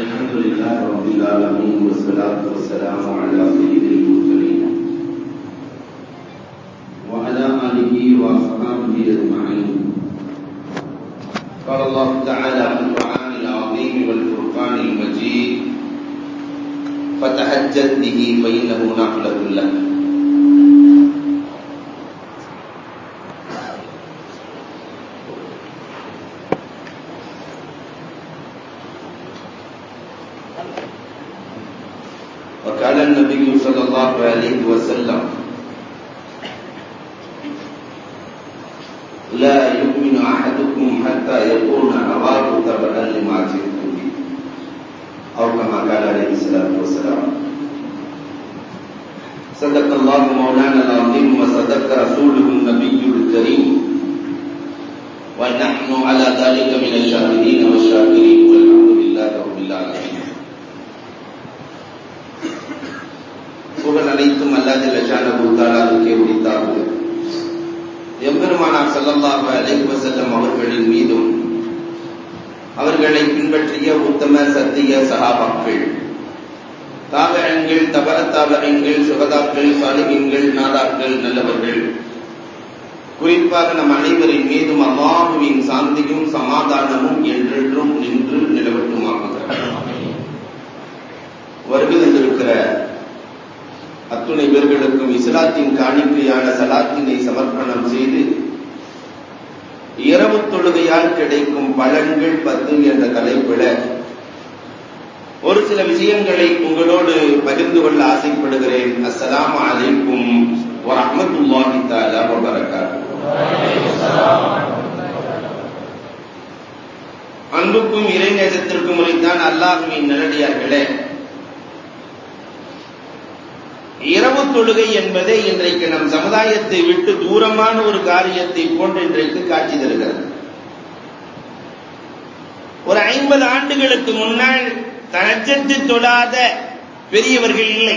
الحمد لله رب العالمين والصلاة والسلام على سيد المرسلين وعلى آله وأصحابه أجمعين قال الله تعالى في القرآن العظيم والفرقان المجيد فتهجد به فإنه نافلة لك وقال النبي صلى الله عليه وسلم لا يؤمن أحدكم حتى يكون هواه تبعا لما جئت به أو كما قال عليه الصلاة والسلام صدق الله مولانا العظيم وصدق رسوله النبي الكريم ونحن على ذلك من الشاهدين والشاكرين والحمد لله رب العالمين புகழ் அனைத்தும் அல்லாஹ் லஷானஹு தஆலாவுக்கே உரித்தாகுது எம்பெருமானார் ஸல்லல்லாஹு அலைஹி வஸல்லம் அவர்களின் மீதும் அவர்களை பின்பற்றிய உத்தம சத்திய சஹாபாக்கள் தாபகங்கள் தபர தாபகங்கள் சுகதாக்கள் சாலிகங்கள் நாதாக்கள் நல்லவர்கள் குறிப்பாக நம் அனைவரின் மீதும் அல்லாஹுவின் சாந்தியும் சமாதானமும் என்றென்றும் நின்று நிலவட்டுமாகுகிறார் வருகை தந்திருக்கிற அத்துணை பேர்களுக்கும் இஸ்லாத்தின் காணிக்கையான சலாத்தினை சமர்ப்பணம் செய்து இரவு தொழுகையால் கிடைக்கும் பலன்கள் பத்து என்ற தலைப்பில் ஒரு சில விஷயங்களை உங்களோடு பகிர்ந்து கொள்ள ஆசைப்படுகிறேன் அஸ்ஸலாமு அலைக்கும் வரஹ்மத்துல்லாஹி தஆலா வ அன்புக்கும் இறைநேசத்திற்கும் உரித்தான் அல்லாஹுவின் நல்லடியார்களே இரவு தொழுகை என்பதே இன்றைக்கு நம் சமுதாயத்தை விட்டு தூரமான ஒரு காரியத்தை போன்று இன்றைக்கு காட்சி தருகிறது ஒரு ஐம்பது ஆண்டுகளுக்கு முன்னால் தனச்சத்து தொழாத பெரியவர்கள் இல்லை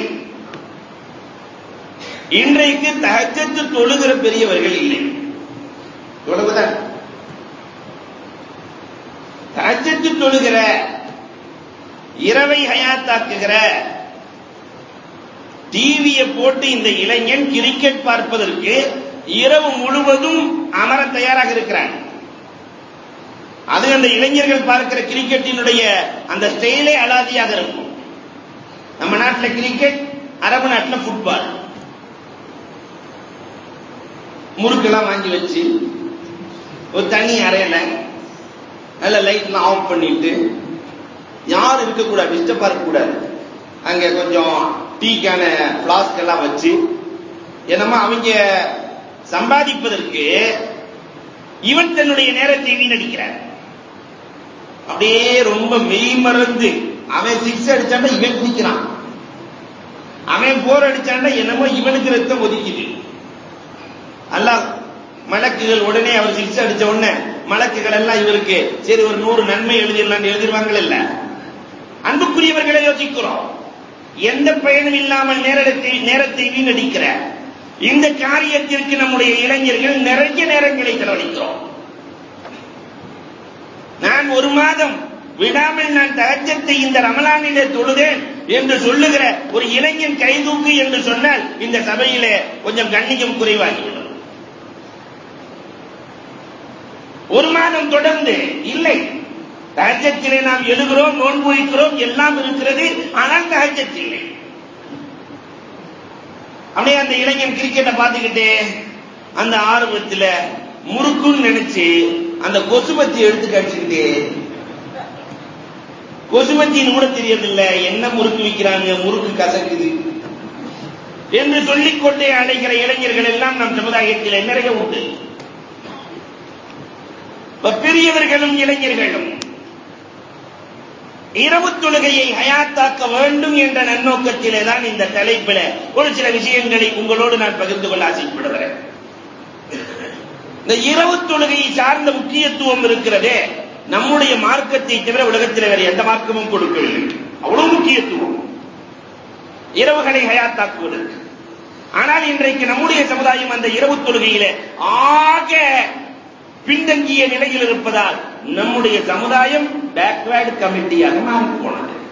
இன்றைக்கு தகச்சத்து தொழுகிற பெரியவர்கள் இல்லை தொழுகுதான் தகச்சத்து தொழுகிற இரவை ஹயாத்தாக்குகிற டிவியை போட்டு இந்த இளைஞன் கிரிக்கெட் பார்ப்பதற்கு இரவு முழுவதும் அமர தயாராக இருக்கிறான் அது அந்த இளைஞர்கள் பார்க்கிற கிரிக்கெட்டினுடைய அந்த ஸ்டைலே அலாதியாக இருக்கும் நம்ம நாட்டில் கிரிக்கெட் அரபு நாட்டில் ஃபுட்பால் முறுக்கெல்லாம் வாங்கி வச்சு ஒரு தனி அறையில நல்ல லைட்லாம் ஆஃப் பண்ணிட்டு யாரும் இருக்கக்கூடாது டிஸ்டர்பா இருக்கக்கூடாது அங்க கொஞ்சம் டீக்கான பிளாஸ்க் எல்லாம் வச்சு என்னமா அவங்க சம்பாதிப்பதற்கு இவன் தன்னுடைய நேரத்தை வீணடிக்கிறான் அப்படியே ரொம்ப மெய் மறந்து அவன் சிக்ஸ் அடிச்சாண்டா இவன் குதிக்கிறான் அவன் போர் அடிச்சாண்டா என்னமோ இவனுக்கு ரத்தம் ஒதுக்குது அல்லாஹ் மலக்குகள் உடனே அவர் சிக்ஸ் அடிச்ச உடனே மலக்குகள் எல்லாம் இவருக்கு சரி ஒரு நூறு நன்மை எழுதிடலாம் எழுதிருவாங்கள் இல்ல அன்புக்குரியவர்களை யோசிக்கிறோம் எந்த பயனும் இல்லாமல் நேரத்தை நேரத்தை வீணடிக்கிற இந்த காரியத்திற்கு நம்முடைய இளைஞர்கள் நிறைய நேரங்களை செலவழிக்கிறோம் நான் ஒரு மாதம் விடாமல் நான் தகஜத்தை இந்த ரமலானிலே தொழுதேன் என்று சொல்லுகிற ஒரு இளைஞன் கைதூக்கு என்று சொன்னால் இந்த சபையிலே கொஞ்சம் கண்ணியம் குறைவாகிவிடும் ஒரு மாதம் தொடர்ந்து இல்லை தகஜத்திலே நாம் எழுகிறோம் நோன்பு வைக்கிறோம் எல்லாம் இருக்கிறது ஆனால் தகஜத் இல்லை அப்படியே அந்த இளைஞன் கிரிக்கெட்டை பார்த்துக்கிட்டே அந்த ஆர்வத்துல முறுக்குன்னு நினைச்சு அந்த கொசுபத்தி எடுத்து கடிச்சுக்கிட்டே கொசுபத்தின்னு கூட தெரியறதில்ல என்ன முறுக்கு விற்கிறாங்க முறுக்கு கசக்குது என்று சொல்லிக்கொண்டே அழைக்கிற இளைஞர்கள் எல்லாம் நம் சமுதாயத்தில் நிறைய உண்டு பெரியவர்களும் இளைஞர்களும் இரவு தொழுகையை ஹயாத்தாக்க வேண்டும் என்ற நன்னோக்கத்திலே தான் இந்த தலைப்பில் ஒரு சில விஷயங்களை உங்களோடு நான் பகிர்ந்து கொள்ள ஆசைப்படுகிறேன் இந்த இரவு தொழுகையை சார்ந்த முக்கியத்துவம் இருக்கிறதே நம்முடைய மார்க்கத்தை தவிர உலகத்தில் வேறு எந்த மார்க்கமும் கொடுக்கவில்லை அவ்வளவு முக்கியத்துவம் இரவுகளை ஹயாத்தாக்குவதற்கு ஆனால் இன்றைக்கு நம்முடைய சமுதாயம் அந்த இரவு தொழுகையில ஆக பின்தங்கிய நிலையில் இருப்பதால் நம்முடைய சமுதாயம் பேக்வேர்டு கமிட்டியாக மாறி போனது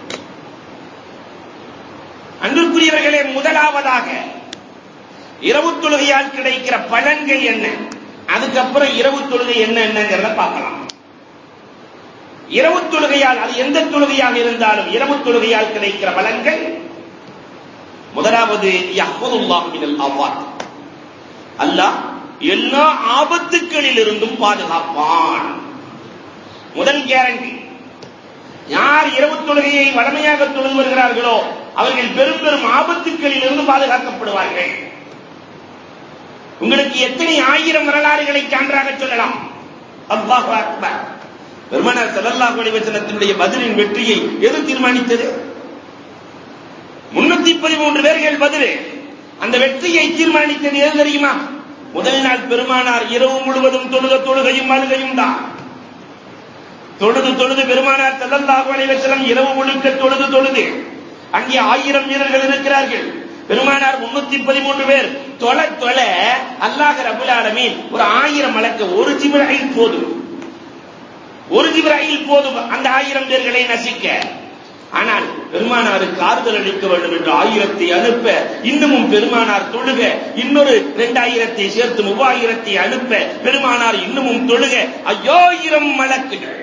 அன்புக்குரியவர்களே முதலாவதாக இரவு தொழுகையால் கிடைக்கிற பலன்கள் என்ன அதுக்கப்புறம் இரவு தொழுகை என்ன என்னங்கிறத பார்க்கலாம் இரவு தொழுகையால் அது எந்த தொழுகையாக இருந்தாலும் இரவு தொழுகையால் கிடைக்கிற பலன்கள் முதலாவது யஹ்மதுல்லாஹ் மினல் அவாத் அல்லாஹ் எல்லா ஆபத்துக்களில் இருந்தும் பாதுகாப்பான் முதல் கேரண்டி யார் இரவு தொழுகையை வளமையாக தொழுது வருகிறார்களோ அவர்கள் பெரும் பெரும் ஆபத்துக்களில் இருந்து பாதுகாக்கப்படுவார்கள் உங்களுக்கு எத்தனை ஆயிரம் வரலாறுகளை சான்றாக சொல்லலாம் அல்லாஹ் அக்பர் பெருமானார் ஸல்லல்லாஹு அலைஹி வஸல்லத்தினுடைய பதிலின் வெற்றியை எது தீர்மானித்தது முன்னூத்தி பதிமூன்று பேர்கள் பதில் அந்த வெற்றியை தீர்மானித்தது எது தெரியுமா முதல் நாள் பெருமானார் இரவு முழுவதும் தொழுத தொழுகையும் அழுகையும் தான் தொழுது தொழுது பெருமானார் ஸல்லல்லாஹு அலைஹி வஸல்லம் இரவு முழுக்க தொழுது தொழுது அங்கே ஆயிரம் வீரர்கள் இருக்கிறார்கள் பெருமானார் முன்னூத்தி பதிமூன்று பேர் தொலை தொலை அல்லாஹ் ரபுல் ஆலமீன் ஒரு ஆயிரம் மலக்க ஒரு ஜிப்ராயில் போதும் ஒரு ஜிப்ராயில் போதும் அந்த ஆயிரம் பேர்களை நசிக்க ஆனால் பெருமானாருக்கு ஆறுதல் அளிக்க வேண்டும் என்று ஆயிரத்தை அனுப்ப இன்னமும் பெருமானார் தொழுக இன்னொரு இரண்டாயிரத்தை சேர்த்து மூவாயிரத்தை அனுப்ப பெருமானார் இன்னமும் தொழுக ஐயாயிரம் மலக்குகள்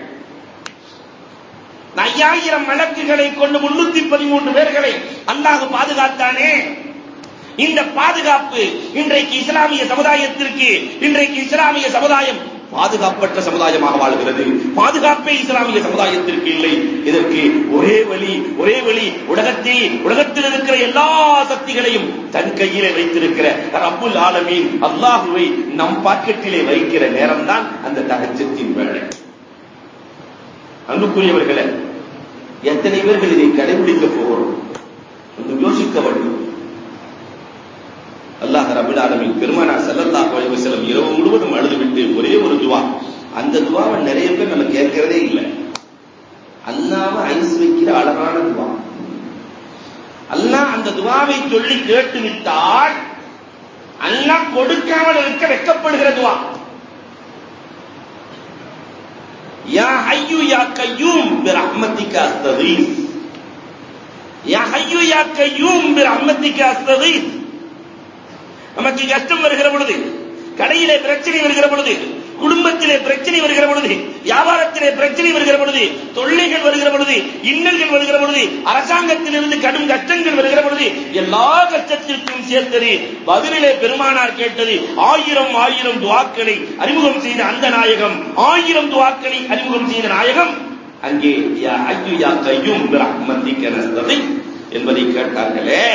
ஐயாயிரம் வழக்குகளை கொண்டு முன்னூத்தி பதிமூன்று பேர்களை அல்லாஹ் பாதுகாத்தானே இந்த பாதுகாப்பு இன்றைக்கு இஸ்லாமிய சமுதாயத்திற்கு இன்றைக்கு இஸ்லாமிய சமுதாயம் பாதுகாப்பற்ற சமுதாயமாக வாழ்கிறது பாதுகாப்பே இஸ்லாமிய சமுதாயத்திற்கு இல்லை இதற்கு ஒரே வழி ஒரே வழி உலகத்தில் உலகத்தில் இருக்கிற எல்லா சக்திகளையும் தன் கையிலே வைத்திருக்கிற ரப்புல் ஆலமீன் அல்லாஹுவை நம் பாக்கெட்டிலே வைக்கிற நேரம்தான் அந்த தகச்சத்தின் வேலை அன்புக்குரியவர்களே எத்தனை பேர்கள் இதை கடைபிடிக்க போகிறோம் கொஞ்சம் யோசிக்க வேண்டும் அல்லாஹ் ரபில் ஆலமின் பெருமானார் ஸல்லல்லாஹு அலைஹி வஸல்லம் இரவு முழுவதும் அழுதுவிட்டு ஒரே ஒரு துவா அந்த துவாவை நிறைய பேர் நம்ம கேட்கிறதே இல்லை அல்லாஹ்வை ஐஸ் வைக்கிற அழகான துவா அல்லாஹ் அந்த துவாவை சொல்லி கேட்டு விட்டால் அல்லாஹ் கொடுக்காமல் இருக்க வெட்கப்படுகிற துவா யா ஹய்யு யா கய்யூம் பிரஹ்மத்திக அஸ்தகீஸ் யா ஹய்யு யா கய்யூம் பிரஹ்மத்திக அஸ்தகீஸ் நமக்கு கஷ்டம் வருகிற பொழுது கடையிலே பிரச்சனை வருகிற பொழுது குடும்பத்திலே பிரச்சனை வருகிற பொழுது வியாபாரத்திலே பிரச்சனை வருகிற பொழுது தொல்லைகள் வருகிற பொழுது இன்னல்கள் வருகிற பொழுது அரசாங்கத்திலிருந்து கடும் கஷ்டங்கள் வருகிற பொழுது எல்லா கஷ்டத்திற்கும் சேர்த்தது பதிலிலே பெருமானார் கேட்டது ஆயிரம் ஆயிரம் துவாக்களை அறிமுகம் செய்த அந்த நாயகம் ஆயிரம் துவாக்களை அறிமுகம் செய்த நாயகம் அங்கே யா ஐயு யா கையும் பிரஹ்மத்திக்க நஸ்ததை என்பதை கேட்டார்களே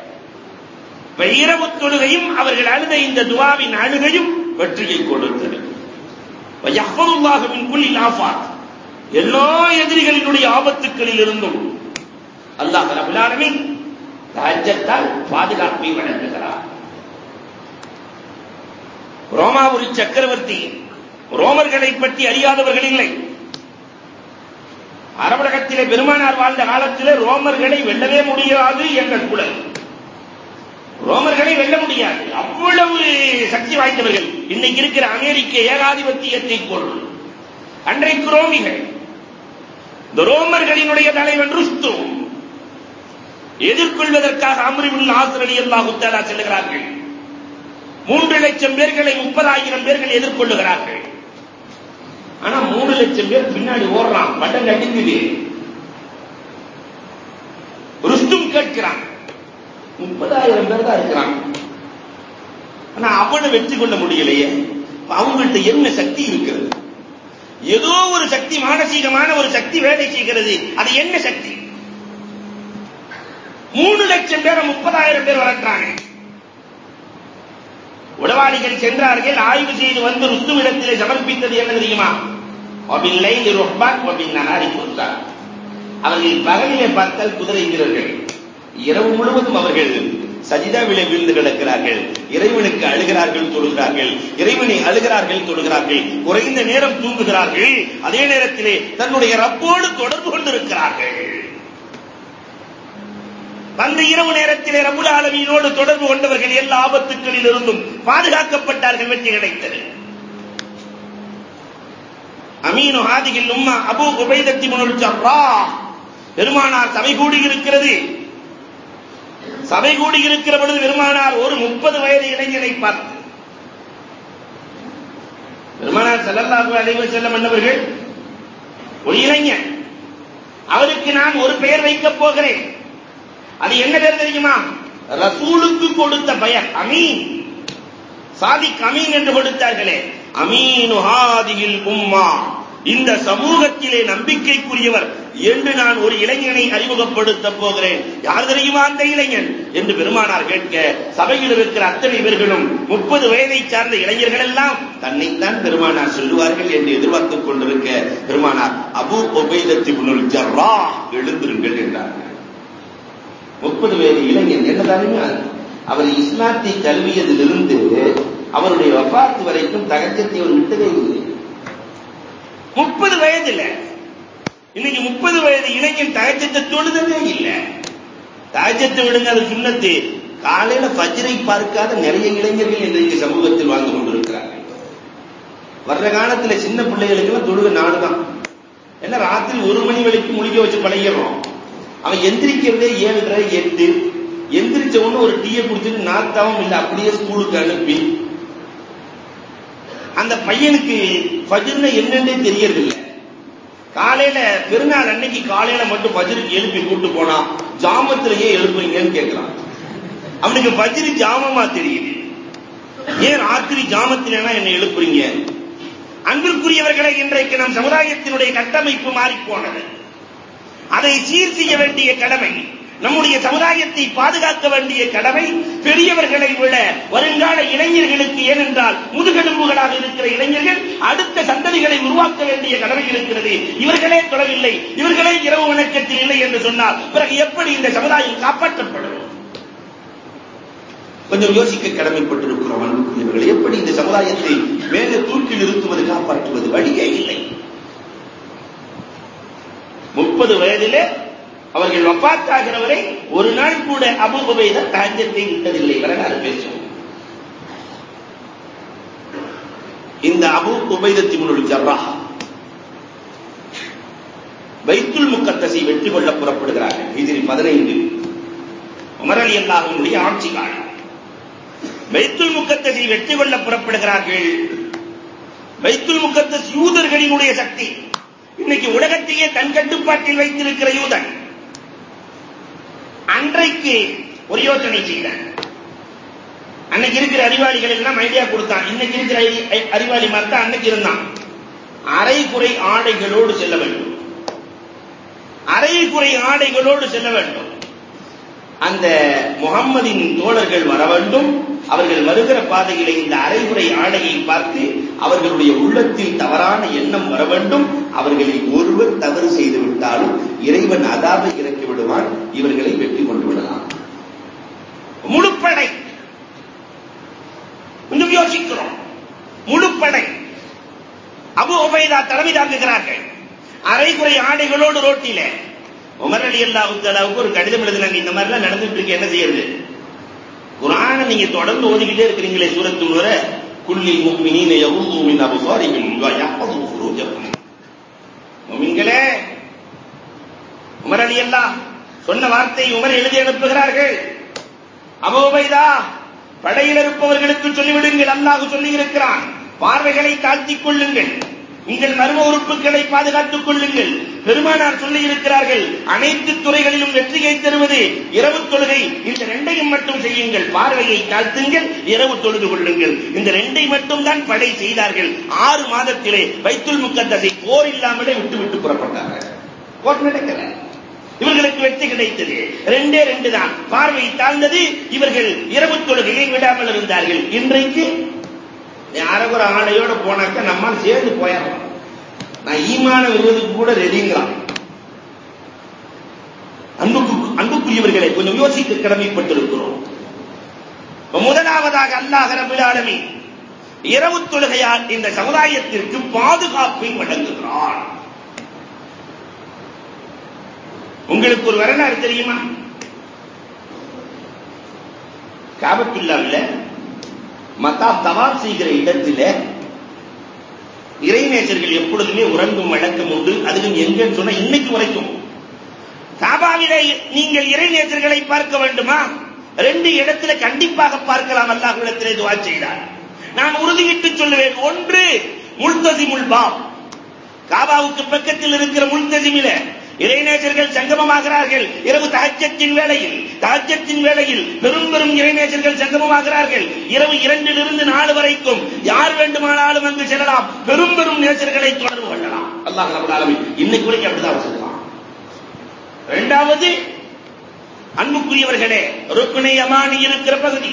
இரவு தொழுகையும் அவர்கள் அழுத இந்த துவாவின் அழுகையும் வெற்றியை கொடுத்தது யஹ்ஃபதுல்லாஹு குல்லி ஆஃபாத் எல்லா எதிரிகளினுடைய ஆபத்துக்களில் இருந்தும் அல்லாஹ் ரபுல் ஆலமீன் தஹஜ்ஜத்தால் பாதுகாப்பை வழங்குகிறார் ரோமாபுரி சக்கரவர்த்தி ரோமர்களை பற்றி அறியாதவர்கள் இல்லை அரபுலகத்திலே பெருமானார் வாழ்ந்த காலத்திலே ரோமர்களை வெல்லவே முடியாது என்ற குழல் ரோமர்களை வெல்ல முடியாது அவ்வளவு சக்தி வாய்ந்தவர்கள் இன்னைக்கு இருக்கிற அமெரிக்க ஏகாதிபத்தியத்தை கொள் அன்றைக்கு ரோமிகள் இந்த ரோமர்களினுடைய தலைவன் ருஸ்தும் எதிர்கொள்வதற்காக அம்ரிபுல் ஆசிரடி அல்லாஹு தாலா செல்லுகிறார்கள் மூன்று லட்சம் பேர்களை முப்பதாயிரம் பேர்கள் எதிர்கொள்ளுகிறார்கள் ஆனா மூணு லட்சம் பேர் பின்னாடி ஓடுறான் பட்டம் கட்டிக்குது ருஸ்தும் கேட்கிறான் முப்பதாயிரம் பேர் தான் இருக்கிறான் ஆனா அவனை வெற்றி கொள்ள முடியலையே அவங்கள்ட்ட என்ன சக்தி இருக்கிறது ஏதோ ஒரு சக்தி மானசீகமான ஒரு சக்தி வேலை செய்கிறது அது என்ன சக்தி மூணு லட்சம் பேரை முப்பதாயிரம் பேர் வளர்க்கிறாங்க உளவாளிகள் சென்றார்கள் ஆய்வு செய்து வந்து ருத்துவிடத்திலே சமர்ப்பித்தது என்ன தெரியுமா ஒபில்லை ரொப்பாக் ஒபின் நனாரி கொடுத்தார் அவர்கள் பகலிலே பார்த்தால் குதிரை வீரர்கள் இரவு முழுவதும் அவர்கள் சஜிதாவிலே வீழ்ந்து கிடக்கிறார்கள் இறைவனுக்கு அழுகிறார்கள் தொழுகிறார்கள் இறைவனை அழுகிறார்கள் தொழுகிறார்கள் குறைந்த நேரம் தூங்குகிறார்கள் அதே நேரத்திலே தன்னுடைய ரப்போடு தொடர்பு கொண்டிருக்கிறார்கள் அந்த இரவு நேரத்திலே ரபுல் ஆலமீனோடு தொடர்பு கொண்டவர்கள் எல்லா ஆபத்துக்களில் இருந்தும் பாதுகாக்கப்பட்டார்கள் வெற்றி கிடைத்தது அமீனு ஹாதிகில் உம்மா அபு உபைதத்தி முனுல் ஜர்ரா பெருமானார் சபை கூடி இருக்கிறது சபை கூடி இருக்கிற பொழுது பெருமானார் ஒரு முப்பது வயது இளைஞனை பார்த்து பெருமானார் ஸல்லல்லாஹு அலைஹி வஸல்லம் என்பவர்கள் ஒரு இளைஞன் அவருக்கு நான் ஒரு பெயர் வைக்கப் போகிறேன் அது என்ன பேர் தெரியுமா ரசூலுக்கு கொடுத்த பெயர் அமீன் சாதிக் அமீன் என்று கொடுத்தார்களே அமீனு ஹாதியில் உம்மா இந்த சமூகத்திலே நம்பிக்கைக்குரியவர் என்று நான் ஒரு இளைஞனை அறிமுகப்படுத்த போகிறேன் யார் தெரியுமா அந்த இளைஞன் என்று பெருமானார் கேட்க சபையில் இருக்கிற அத்தனை பேர்களும் முப்பது வயதை சார்ந்த இளைஞர்கள் எல்லாம் தன்னைத்தான் பெருமானார் சொல்லுவார்கள் என்று எதிர்பார்த்துக் கொண்டிருக்க பெருமானார் அபு உபைதத்தி முன்னுள் ஜர்ரா எழுந்திருங்கள் என்றார்கள் முப்பது வயது இளைஞன் என்ன தெரியுமா அவர் இஸ்லாத்தை கல்வியதிலிருந்து அவருடைய வபாத்து வரைக்கும் தகச்சத்தை ஒரு விட்டதே இல்லை முப்பது வயதுல இன்னைக்கு முப்பது வயது இளைஞன் தகச்சத்தை தொழுதவே இல்லை தகச்சத்தை விடுங்க அது சுண்ணத்து காலையில பஜ்ரை பார்க்காத நிறைய இளைஞர்கள் இன்றைக்கு சமூகத்தில் வாழ்ந்து கொண்டிருக்கிறார்கள் வர்ற காலத்துல சின்ன பிள்ளைகளுக்கெல்லாம் தொழுக நாடுதான் ஏன்னா ராத்திரி ஒரு மணி வரைக்கும் முழிக்க வச்சு பழகிடுறோம் அவன் எந்திரிக்கிறதே ஏழரை எட்டு எந்திரிச்ச உடனே ஒரு டீயை குடிச்சிட்டு நாத்தாவும் இல்லை அப்படியே ஸ்கூலுக்கு அனுப்பி அந்த பையனுக்கு ஃபஜ்ர்னா என்னன்னே தெரியறதில்லை காலையில பெருநாள் அன்னைக்கு காலையில மட்டும் ஃபஜ்ருக்கு எழுப்பி கூட்டு போனா ஜாமத்திலேயே எழுப்புறீங்கன்னு கேட்கலாம் அவனுக்கு ஃபஜ்ரு ஜாமமா தெரியுது ஏன் ராத்திரி ஜாமத்திலேனா என்ன எழுப்புறீங்க அன்பிற்குரியவர்களை இன்றைக்கு நம் சமுதாயத்தினுடைய கட்டமைப்பு மாறி போனது அதை சீர் செய்ய வேண்டிய கடமை நம்முடைய சமுதாயத்தை பாதுகாக்க வேண்டிய கடமை பெரியவர்களை விட வருங்கால இளைஞர்களுக்கு ஏனென்றால் முதுகெலும்புகளாக இருக்கிற இளைஞர்கள் அடுத்த சந்ததிகளை உருவாக்க வேண்டிய கடமை இருக்கிறது இவர்களே தொழவில்லை இவர்களே இரவு வணக்கத்தில் இல்லை என்று சொன்னால் பிறகு எப்படி இந்த சமுதாயம் காப்பாற்றப்படும் கொஞ்சம் யோசிக்க கடமைப்பட்டிருக்கிறோம் அன்புக்குரியவர்கள் எப்படி இந்த சமுதாயத்தை மேலே தூக்கி நிறுத்துவது காப்பாற்றுவது வழியே இல்லை முப்பது வயதிலே அவர்கள் வப்பாத்தாகிறவரை ஒரு நாள் கூட அபு உபைதா தாஞ்சத்தை விட்டதில்லை வரலாறு பேசும் இந்த அபு உபைதத்தி முன்னுள் ஜர்ரா வைத்துல் முக்கத்தசி வெற்றி கொள்ள புறப்படுகிறார்கள் இதில் பதினைந்து உமர் அலி அல்லாஹனுடைய ஆட்சி காலம் வைத்துல் முக்கத்தசி வெற்றி கொள்ள புறப்படுகிறார்கள் வைத்துல் முக்கத்தஸ் யூதர்களினுடைய சக்தி இன்னைக்கு உலகத்தையே தன் கட்டுப்பாட்டில் வைத்திருக்கிற யூதன் அன்றைக்கு ஒரு யோசனை செய்தான் அன்னைக்கு இருக்கிற அறிவாளிகள் எல்லாம் ஐடியா கொடுத்தான் இன்னைக்கு இருக்கிற அறி- அறிவாளி மாதிரி தான் அன்னைக்கு இருந்தான் அரைகுறை ஆடைகளோடு செல்ல வேண்டும் அரைகுறை ஆடைகளோடு செல்ல வேண்டும் அந்த முகம்மதின் தோழர்கள் வர வேண்டும் அவர்கள் வருகிற பாதையிலே இந்த அரைகுறை ஆடையை பார்த்து அவர்களுடைய உள்ளத்தில் தவறான எண்ணம் வர வேண்டும் அவர்களில் ஒருவர் தவறு செய்து விட்டாலும் இறைவன் அதாவை இறக்கி விடுவான் இவர்களை வெற்றி கொண்டு விடலாம் முழுப்படை கொஞ்சம் யோசிக்கிறோம் முழுப்படை அபு உபைதா தலைமை தாங்குகிறார்கள் அரைகுறை ஆடைகளோடு ரோட்டில உமர் அலி அல்லாஹுக்கு ஒரு கடிதம் எழுதினாங்க இந்த மாதிரிலாம் நடந்துட்டு இருக்கு என்ன செய்யறது குரானை நீங்க தொடர்ந்து ஓதிக்கிட்டே இருக்கிறீங்களே சூரத்து வர குல்லில் முக்மினீன யகுது மின் அபசாரிஹிம் வ யஹ்ஃபது ஃபுரூஜஹும் முமின்களே உமர் அலி அல்லாஹ் சொன்ன வார்த்தை உமர் எழுதி அனுப்புகிறார்கள் அபூ உபைதா படையில் இருப்பவர்களுக்கு சொல்லிவிடுங்கள் அல்லாஹ் சொல்லி இருக்கிறான் பார்வைகளை தாழ்த்திக் கொள்ளுங்கள் உங்கள் மர்ம உறுப்புகளை பாதுகாத்துக் கொள்ளுங்கள் பெருமானார் சொல்லி இருக்கிறார்கள் அனைத்து துறைகளிலும் வெற்றியை தருவது இரவு தொழுகை இந்த ரெண்டையும் மட்டும் செய்யுங்கள் பார்வையை தாழ்த்துங்கள் இரவு தொழுது கொள்ளுங்கள் இந்த ரெண்டை மட்டும் தான் படை செய்தார்கள் ஆறு மாதத்திலே வைத்துல் முக்கத்ததை போர் இல்லாமலே விட்டு விட்டு புறப்பட்டார்கள் போர் நடக்கல இவர்களுக்கு வெற்றி கிடைத்தது ரெண்டே ரெண்டு தான் பார்வை தாழ்ந்தது இவர்கள் இரவு தொழுகையை விடாமல் இருந்தார்கள் இன்றைக்கு அரைகுற ஆடையோட போனாக்க நம்மால் சேர்ந்து போயிடலாம் நான் ஈமான விடுவதற்கு கூட ரெடிங்கிறான் அன்புக்கு அன்புக்குரியவர்களை கொஞ்சம் யோசிக்க கடமைப்பட்டிருக்கிறோம் இப்ப முதலாவதாக அல்லாஹ் ரபுல் ஆலமீன் இரவு தொழுகையால் இந்த சமுதாயத்திற்கு பாதுகாப்பை வழங்குகிறான் உங்களுக்கு ஒரு வரலாறு தெரியுமா காபத்துல்லாவில் மத்தா தவாப் செய்கிற இடத்துல இறைநேசர்கள் எப்பொழுதுமே உறங்கும் வழக்கம் உண்டு அதிலும் எங்கன்னு சொன்னா இன்னைக்கு வரைக்கும் காபாவிலே நீங்கள் இறைநேசர்களை பார்க்க வேண்டுமா ரெண்டு இடத்துல கண்டிப்பாக பார்க்கலாம் அல்லாஹ்விடத்திலே துவா செய்தார் நான் உறுதியிட்டு சொல்லுவேன் ஒன்று முல்தசிமுல் பாப் காபாவுக்கு பக்கத்தில் இருக்கிற முல்தசிமில இறைநேசர்கள் சங்கமமாகிறார்கள் இரவு தஹஜத்தின் வேளையில் தஹஜத்தின் வேளையில் பெரும் பெரும் இறைநேசர்கள் சங்கமமாகிறார்கள் இரவு இரண்டிலிருந்து நாலு வரைக்கும் யார் வேண்டுமானாலும் அங்கு செல்லலாம் பெரும் பெரும் நேசர்களை தொடர்பு கொள்ளலாம் அல்லாஹ் ரப்பல் ஆலமீன் இன்னைக்கு வரைக்கும் அப்படிதான் வச்சிருக்கான் இரண்டாவது அன்புக்குரியவர்களே ருக்குனை அமானி இருக்கிற பகுதி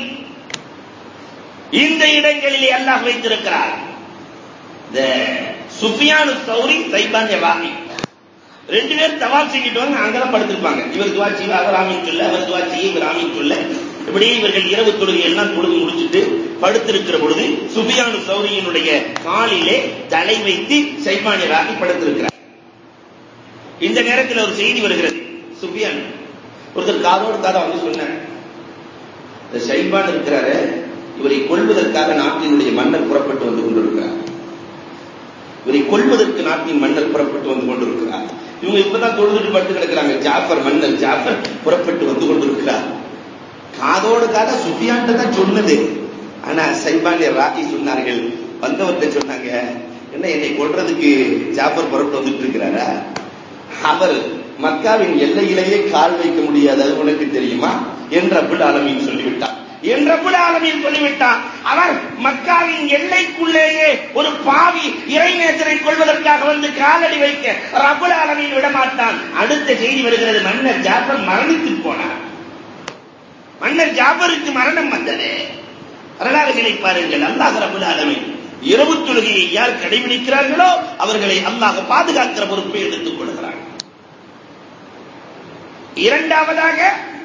இந்த இடங்களிலே அல்லாஹ் வைத்திருக்கிறார் இந்த சுஃபியானு சௌரி சைபான் வாகி ரெண்டு பேரும் தவாப் செஞ்சுட்டு வந்து அங்கதான் படுத்திருப்பாங்க இவர் துவா செய்வ அவர் ஆமீன் சொல்ல அவர் துவா செய்ய இவர் ஆமீன் சொல்ல இப்படியே இவர்கள் இரவு தொழுகை எல்லாம் தொழுது முடிச்சுட்டு படுத்திருக்கிற பொழுது சுபியானு சௌரியினுடைய காலிலே தலை வைத்து சைபானி ராகி படுத்திருக்கிறார் இந்த நேரத்தில் ஒரு செய்தி வருகிறது சுபியான் ஒருத்தர் காதோடு காதா வந்து சொன்னார் இந்த சைபான் இருக்கிறாரு இவரை கொள்வதற்காக நாட்டினுடைய மன்னர் புறப்பட்டு வந்து கொண்டிருக்கிறார் இவரை கொள்வதற்கு நாட்டின் மன்னர் புறப்பட்டு வந்து கொண்டிருக்கிறார் இவங்க இப்பதான் தொழுதுட்டு படுத்து கிடக்கிறாங்க ஜாஃபர் மன்னர் ஜாஃபர் புறப்பட்டு வந்து கொண்டிருக்கிறார் காதோடு காதா சுஃபியான்ட்ட தான் சொன்னது ஆனா சைபானிய ராகி சொன்னார்கள் வந்தவர்கிட்ட சொன்னாங்க என்ன என்னை கொல்றதுக்கு ஜாஃபர் புறப்பட்டு வந்துட்டு இருக்கிறாரா அவர் மக்காவின் எல்லையிலேயே கால் வைக்க முடியாது அது உனக்கு தெரியுமா என்று அபுல் ஆலமீன் சொல்லிவிட்டார் என்று அபுல் ஆலமீன் சொல்லிவிட்டார் அவர் மக்காவின் எல்லைக்குள்ளேயே ஒரு பாவி இறைநேசரை கொள்வதற்காக வந்து காலடி வைக்க ரபுல் ஆலமீன் விடமாட்டான் அடுத்த செய்தி வருகிறது மன்னர் ஜாஃபர் மரணித்து போனார் மன்னர் ஜாபருக்கு மரணம் வந்தது வரலாறுகளை பாருங்கள் அல்லாஹ் ரபுல் ஆலமீன் இரவு தொழுகையை யார் கடைபிடிக்கிறார்களோ அவர்களை அல்லாஹ் பாதுகாக்கிற பொறுப்பை எடுத்துக் கொள்கிறார் இரண்டாவதாக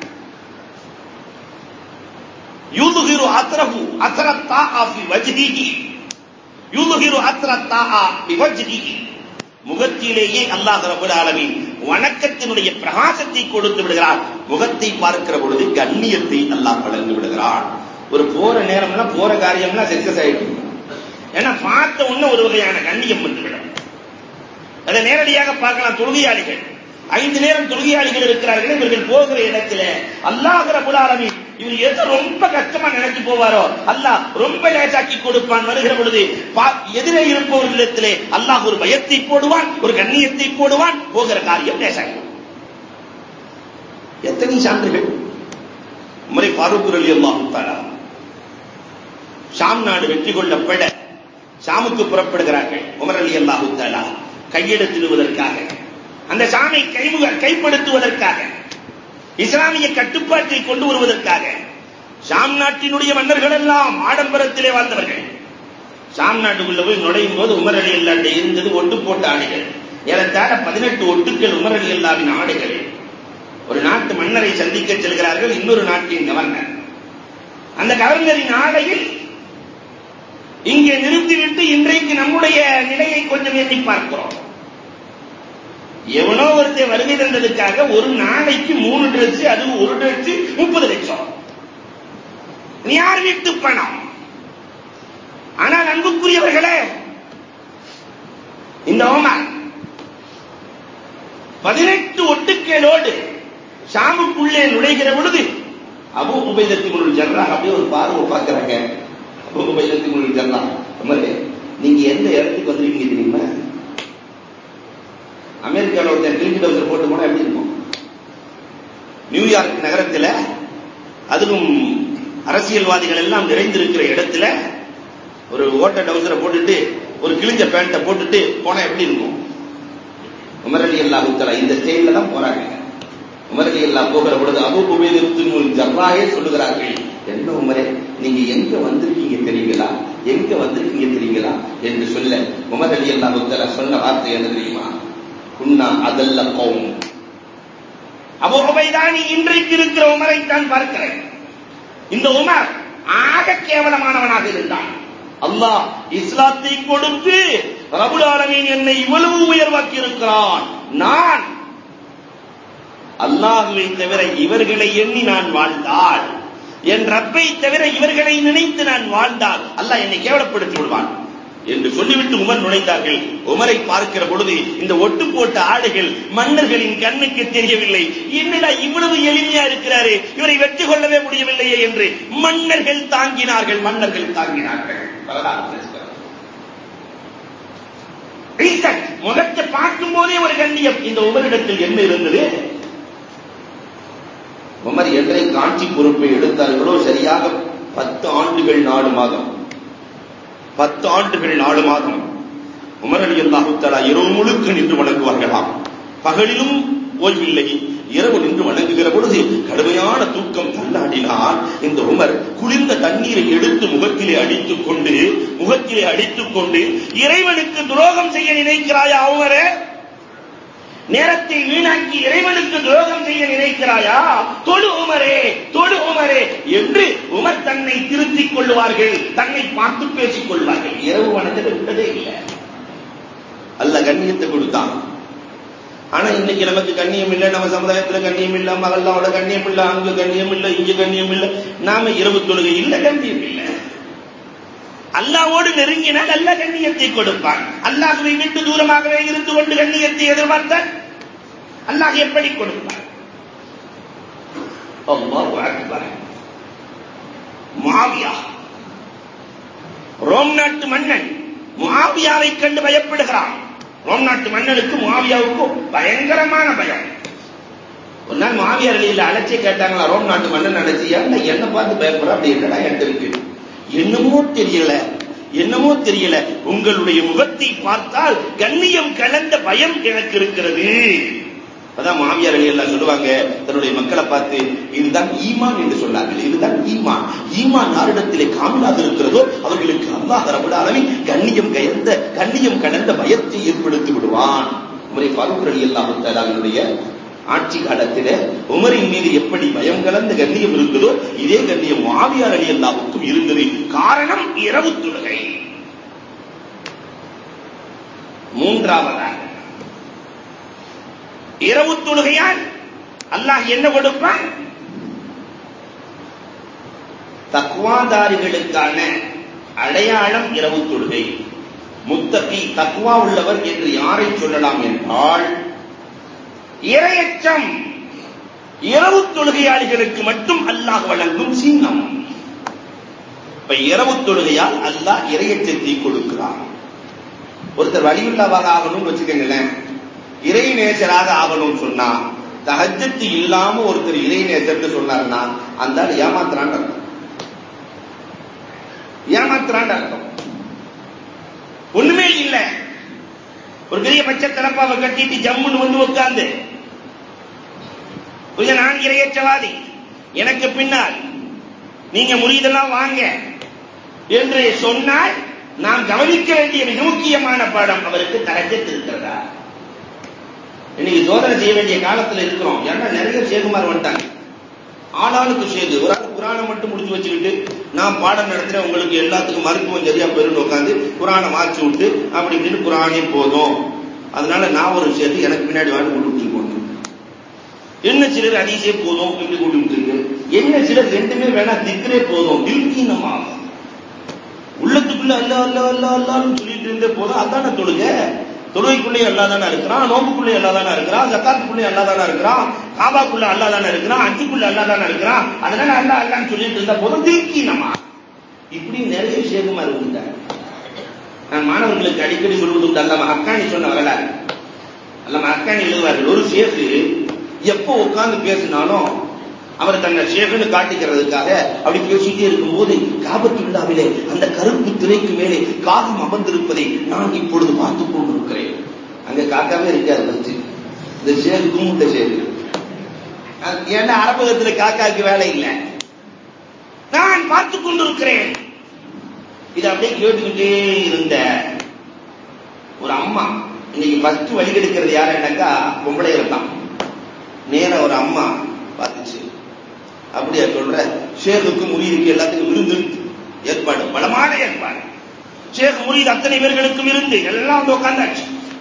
யூதுகிரு அத்ரஹு அத்ரத்தா ஆஃபி வஜ்ஹிஹி யூதுகிரு அத்ரத்தா ஆஃபி வஜ்ஹிஹி முகத்திலேயே அல்லாஹ் ரபுல் ஆலமீன் வணக்கத்தினுடைய பிரகாசத்தை கொடுத்து விடுகிறார் முகத்தை பார்க்கிற பொழுது கண்ணியத்தை அல்லாஹ் வழங்கி விடுகிறான் ஒரு போற நேரம்னா போற காரியம்னா சக்சஸ் ஆயிடும் ஏன்னா பார்த்த உடனே ஒரு வகையான கண்ணியம் வந்துவிடும் அதை நேரடியாக பார்க்கலாம் தொழுகையாளிகள் ஐந்து நேரம் தொழுகையாளிகள் இருக்கிறார்கள் இவர்கள் போகிற இடத்துல அல்லாஹ் ரபுல் ஆலமீன் இவர் எது ரொம்ப கஷ்டமா நினைச்சு போவாரோ அல்லாஹ் ரொம்ப லேசாக்கி கொடுப்பான் வருகிற பொழுது எதிரே இருப்பவர்களிடத்திலே அல்லாஹ் ஒரு பயத்தை போடுவான் ஒரு கண்ணியத்தை போடுவான் போகிற காரியம் லேசாகி எத்தனை சான்றுகள் முறை ஃபாரூக் அலி அல்லாஹு தாலா ஷாம் நாடு வெற்றி கொள்ளப்பட ஷாமுக்கு புறப்படுகிறார்கள் உமர் அலி அல்லாஹு தாலா கையெழுத்திடுவதற்காக அந்த சாமை கைமுக கைப்படுத்துவதற்காக இஸ்லாமிய கட்டுப்பாட்டை கொண்டு வருவதற்காக ஷாம் நாட்டினுடைய மன்னர்கள் எல்லாம் ஆடம்பரத்திலே வாழ்ந்தவர்கள் ஷாம் நாட்டுக்குள்ள போய் நுழையும் போது உமர் அலி அல்லாட்ட இருந்தது ஒட்டு போட்ட ஆடைகள் ஏறத்தாழ பதினெட்டு ஒட்டுக்கள் உமர் அலி அல்லாவின் ஆடைகள் ஒரு நாட்டு மன்னரை சந்திக்க செல்கிறார்கள் இன்னொரு நாட்டின் கவர்னர் அந்த கவர்னரின் ஆடையில் இங்கே நிறுத்திவிட்டு இன்றைக்கு நம்முடைய நிலையை கொஞ்சம் எண்ணி பார்க்கிறோம் எவனோ ஒருத்தர் வருகை தந்ததுக்காக ஒரு நாளைக்கு மூணு ட்ரெஸ் அது ஒரு ட்ரெஸ் முப்பது லட்சம் யார் வீட்டு பணம் ஆனால் அன்புக்குரியவர்களே இந்த ஓமான் பதினெட்டு ஒட்டுக்களோடு ஷாமுக்குள்ளே நுழைகிற பொழுது அபு உபைதத்தி முழு ஜர்ரா அப்படியே ஒரு பார்வை பார்க்கிறாங்க அபு உபைதத்தி முழு ஜர்ரா நீங்க எந்த இடத்துக்கு வந்திருக்கீங்க தெரியுமா அமெரிக்காவில் ஒருத்தன் கிரிக்கெட் டவுசர் போட்டு போனா எப்படி இருக்கும் நியூயார்க் நகரத்தில் அதுவும் அரசியல்வாதிகள் எல்லாம் நிறைந்திருக்கிற இடத்துல ஒரு ஓட்ட டவுசரை போட்டுட்டு ஒரு கிழிஞ்ச பேண்ட்டை போட்டுட்டு போனா எப்படி இருக்கும் உமரலி அல்லா உத்தலா இந்த ஸ்டைல தான் போறாங்க உமரலி அல்லா போகிற பொழுது அபு குபேதிருத்தின் ஜர்ராயே சொல்லுகிறார்கள் என்ன உமரே நீங்க எங்க வந்திருக்கீங்க தெரியுங்களா எங்க வந்திருக்கீங்க தெரியுங்களா என்று சொல்ல உமர் அலி அல்லா உத்தலா சொன்ன வார்த்தை என்ன தெரியுமா குன்னா அதல்ல கோம் அபு உபைதானி இன்றைக்கு இருக்கிற உமரை தான் பார்க்கிறேன் இந்த உமர் ஆக கேவலமானவனாக இருந்தான் அல்லாஹ் இஸ்லாத்தை கொடுத்து ரபுல் ஆலமீன் என்னை இவ்வளவு உயர்வாக்கி இருக்கிறான் நான் அல்லாஹுவை தவிர இவர்களை எண்ணி நான் வாழ்ந்தால் என் ரப்பை தவிர இவர்களை நினைத்து நான் வாழ்ந்தால் அல்லாஹ் என்னை கேவலப்படுத்தி விடுவான் என்று சொல்லிவிட்டு உமர் நுழைந்தார்கள் உமரை பார்க்கிற பொழுது இந்த ஒட்டு போட்ட ஆடைகள் மன்னர்களின் கண்ணுக்கு தெரியவில்லை என்னடா இவ்வளவு எளிமையா இருக்கிறாரு இவரை வெற்றி கொள்ளவே முடியவில்லையே என்று மன்னர்கள் தாங்கினார்கள் மன்னர்கள் தாங்கினார்கள் வரலாறு பேசுகிறார். ஈசக் முகத்தை பார்க்கும் போதே ஒரு கண்ணியம் இந்த உமரிடத்தில் என்ன இருந்தது உமர் என்றைக்கு ஆட்சி பொறுப்பை எடுத்தார்களோ சரியாக பத்து ஆண்டுகள் நாலு மாதம் பத்து ஆண்டுகள் நாலு மாதம் உமர் அலி அல்லாஹு தஆலா இரவு முழுக்க நின்று வணங்குவார்களாம் பகலிலும் ஓய்வில்லை இரவு நின்று வணங்குகிற பொழுது கடுமையான தூக்கம் தள்ளாடினால் இந்த உமர் குளிர்ந்த தண்ணீரை எடுத்து முகத்திலே அடித்துக் கொண்டு முகத்திலே அடித்துக் கொண்டு இறைவனுக்கு துரோகம் செய்ய நினைக்கிறாயா உமரே நேரத்தை வீணாக்கி இறைவனுக்கு துரோகம் செய்ய நினைக்கிறாயா தொடு உமரே தொடு உமரே என்று உமர் தன்னை திருத்திக் கொள்வார்கள் தன்னை பார்த்து பேசிக் கொள்வார்கள் இரவு வணக்கத்தை விட்டதே இல்லை அல்ல கண்ணியத்தை கொடுத்தான் ஆனா இன்னைக்கு நமக்கு கண்ணியம் இல்லை நம்ம சமுதாயத்துல கண்ணியம் இல்ல மகள்லாவோட கண்ணியம் இல்ல அங்க கண்ணியம் இல்ல இங்க கண்ணியம் இல்ல நாம இரவு தொழுகை இல்ல கண்ணியம் இல்ல அல்லாவோடு நெருங்கினால் நல்ல கண்ணியத்தை கொடுப்பான் அல்லாஹுவை விட்டு தூரமாகவே இருந்து கொண்டு கண்ணியத்தை எதிர்பார்த்தால் அல்லாஹ் எப்படி கொடுப்பான் அல்லாஹு அக்பர் முஆவியா ரோம் நாட்டு மன்னன் முஆவியாவை கண்டு பயப்படுகிறான் ரோம் நாட்டு மன்னனுக்கு முஆவியாவுக்கும் பயங்கரமான பயம் ஒரு நாள் மாவியார் அலியில் அழைச்சி கேட்டாங்களா ரோம் நாட்டு மன்னன் அழைச்சி ஏன்டா என்ன பார்த்து பயப்படுற அப்படி என்னடா என்கிட்ட இருக்கு என்னமோ தெரியல என்னமோ தெரியல உங்களுடைய முகத்தை பார்த்தால் கண்ணியம் கலந்த பயம் எனக்கு இருக்கிறது அதான் மாமியார் அலி எல்லாம் சொல்லுவாங்க தன்னுடைய மக்களை பார்த்து இதுதான் ஈமான் என்று சொன்னார்கள் இதுதான் ஈமான் ஈமான் யாரிடத்திலே காமலாக இருக்கிறதோ அவர்களுக்கு அல்லாஹ் ரபுல் ஆலமீன் கண்ணியம் கயந்த கண்ணியம் கடந்த பயத்தை ஏற்படுத்தி விடுவான் உமரை ஃபாரூக் அலி அல்லாஹுடைய ஆட்சி காலத்திலே உமரின் மீது எப்படி பயம் கலந்த கண்ணியம் இருக்குதோ இதே கண்ணியம் மாவியார் அலி அல்லாவுக்கும் இருந்தது காரணம் இரவு தொழுகை மூன்றாவதாக இரவு தொழுகையால் அல்லாஹ் என்ன கொடுப்பான் தக்குவாதாரிகளுக்கான அடையாளம் இரவு தொழுகை முத்தகி தக்குவா உள்ளவர் என்று யாரை சொல்லலாம் என்றால் இரையச்சம் இரவு தொழுகையாளிகளுக்கு மட்டும் அல்லாஹ் வழங்கும் சின்னம் இப்ப இரவு தொழுகையால் அல்லாஹ் இரையச்சத்தை கொடுக்கிறார் ஒருத்தர் வலியுள்ளவாக ஆகணும்னு வச்சுக்கோங்களேன் இறை நேசராக ஆகணும்னு சொன்னா தஹஜத்து இல்லாம ஒருத்தர் இறை நேசர்னு சொன்னார்னா அந்த ஆள் ஏமாத்துறான் அர்த்தம் ஏமாத்துறான் அர்த்தம் ஒண்ணுமே இல்ல ஒரு பெரிய பச்சை தலப்பாவை கட்டிட்டு ஜம்முன்னு வந்து உட்கார்ந்து கொஞ்சம் நான் இரையற்றவாதி எனக்கு பின்னால் நீங்க முறியதெல்லாம் வாங்க என்று சொன்னால் நாம் கவனிக்க வேண்டிய மிக முக்கியமான பாடம் அவருக்கு தரஜத் இருக்கிறதா இன்னைக்கு சோதனை செய்ய வேண்டிய காலத்துல இருக்கிறோம் ஏன்னா நிறைய சேகுமார் வந்துட்டாங்க ஆளாளுக்கு சேது ஒரு ஆள் குரானை மட்டும் முடிச்சு வச்சுக்கிட்டு நான் பாடம் நடத்துறேன் உங்களுக்கு எல்லாத்துக்கும் மருத்துவம் சரியா போயிருந்து உட்காந்து குரானை மாற்றி விட்டு அப்படி இப்படின்னு குரானே போதும் அதனால நான் ஒரு சேது எனக்கு பின்னாடி வாடி கொண்டு விட்டுருக்கோம் என்ன சிலர் அதிசே போதும் இப்படி கூட்டி விட்டுருக்கு என்ன சிலர் ரெண்டுமே வேணா திக்கிறே போதும் தில்கீனமா உள்ளத்துக்குள்ள அல்ல அல்ல அல்ல அல்லான்னு சொல்லிட்டு இருந்தே போதும் அதான தொழுக தொழுகைக்குள்ளே அல்லா தானே இருக்கிறான் நோம்புக்குள்ளே அல்லா தானே இருக்கிறான் ஜக்காத்துக்குள்ளே அல்லா தானே இருக்கிறான் காபாக்குள்ள அல்லா தானே இருக்கிறான் அஞ்சுக்குள்ள அல்லா தானே இருக்கிறான் அதனால அல்லா அல்லான்னு சொல்லிட்டு இருந்தா போதும் தில்கீனமா இப்படி நிறைய விஷயமா இருந்தாங்க நான் மாணவர்களுக்கு அடிக்கடி சொல்வது உண்டு அல்ல அக்காணி சொன்ன வரலாறு அல்ல அக்காணி எழுதுவார்கள் ஒரு ஷேஃபு எப்போ உட்கார்ந்து பேசினாலும் அவர் தன்னை ஷேஃப்னு காட்டிக்கிறதுக்காக அப்படி பேசிட்டே இருக்கும்போது காபத்துள்ளாவிலே அந்த கருப்பு திரைக்கு மேலே காகம் அமர்ந்திருப்பதை நான் இப்பொழுது பார்த்துக் கொண்டிருக்கிறேன் அங்க காக்காவே இருக்காது ஃபர்ஸ்ட் இந்த ஷேக் கும்பிட்ட ஷேக் ஏன்னா அரபகத்துல காக்காக்கு வேலை இல்லை நான் பார்த்துக் கொண்டிருக்கிறேன் இது அப்படியே கேட்டுக்கிட்டே இருந்த ஒரு அம்மா இன்னைக்கு ஃபர்ஸ்ட் வழிகெடுக்கிறது யாருன்னாக்கா பொம்பளைகள் தான் நேர ஒரு அம்மா பார்த்துச்சு அப்படியா சொல்ற ஷேகுக்கு முரீதுக்கு எல்லாத்துக்கும் விருந்து ஏற்பாடு பலமான ஏற்பாடு ஷேக் முரீத் அத்தனை பேர்களுக்கும் இருந்து எல்லாம் வந்து உட்காந்தாச்சு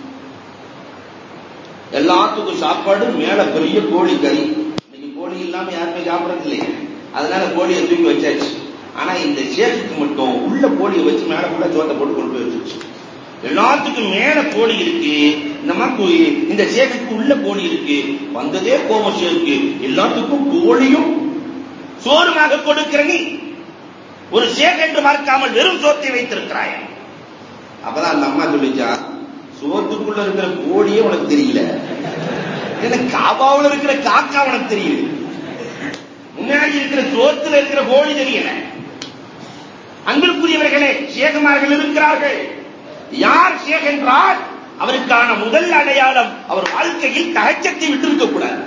எல்லாத்துக்கும் சாப்பாடு மேல பெரிய கோழி கறி இன்னைக்கு கோழி இல்லாம யாருமே சாப்பிடறது இல்லையே அதனால கோழியை தூக்கி வச்சாச்சு ஆனா இந்த ஷேக்குக்கு மட்டும் உள்ள கோழியை வச்சு மேல உள்ள சோத்தை போட்டு கொண்டு போய் வச்சிருச்சு எல்லாத்துக்கும் மேல கோழி இருக்கு இந்த மாதிரி இந்த ஷேக்குக்கு உள்ள கோழி இருக்கு வந்ததே கோம ஷேக்கு எல்லாத்துக்கும் கோழியும் சோறுமாக கொடுக்கிற நீ ஒரு ஷேக் என்று பார்க்காமல் வெறும் சோத்தை வைத்திருக்கிறாய் அப்பதான் அந்த அம்மா சொல்லிச்சா சோத்துக்குள்ள இருக்கிற கோழியே உனக்கு தெரியல எனக்கு காபாவில் இருக்கிற காக்கா உனக்கு தெரியல முன்னாடி இருக்கிற சோத்துல இருக்கிற கோழி தெரியல அன்பிற்குரியவர்களே ஷேகுமார்கள் இருக்கிறார்கள் யார் ஷேக் என்றால் அவருக்கான முதல் அடையாளம் அவர் வாழ்க்கையில் தகச்சத்தை விட்டிருக்க கூடாது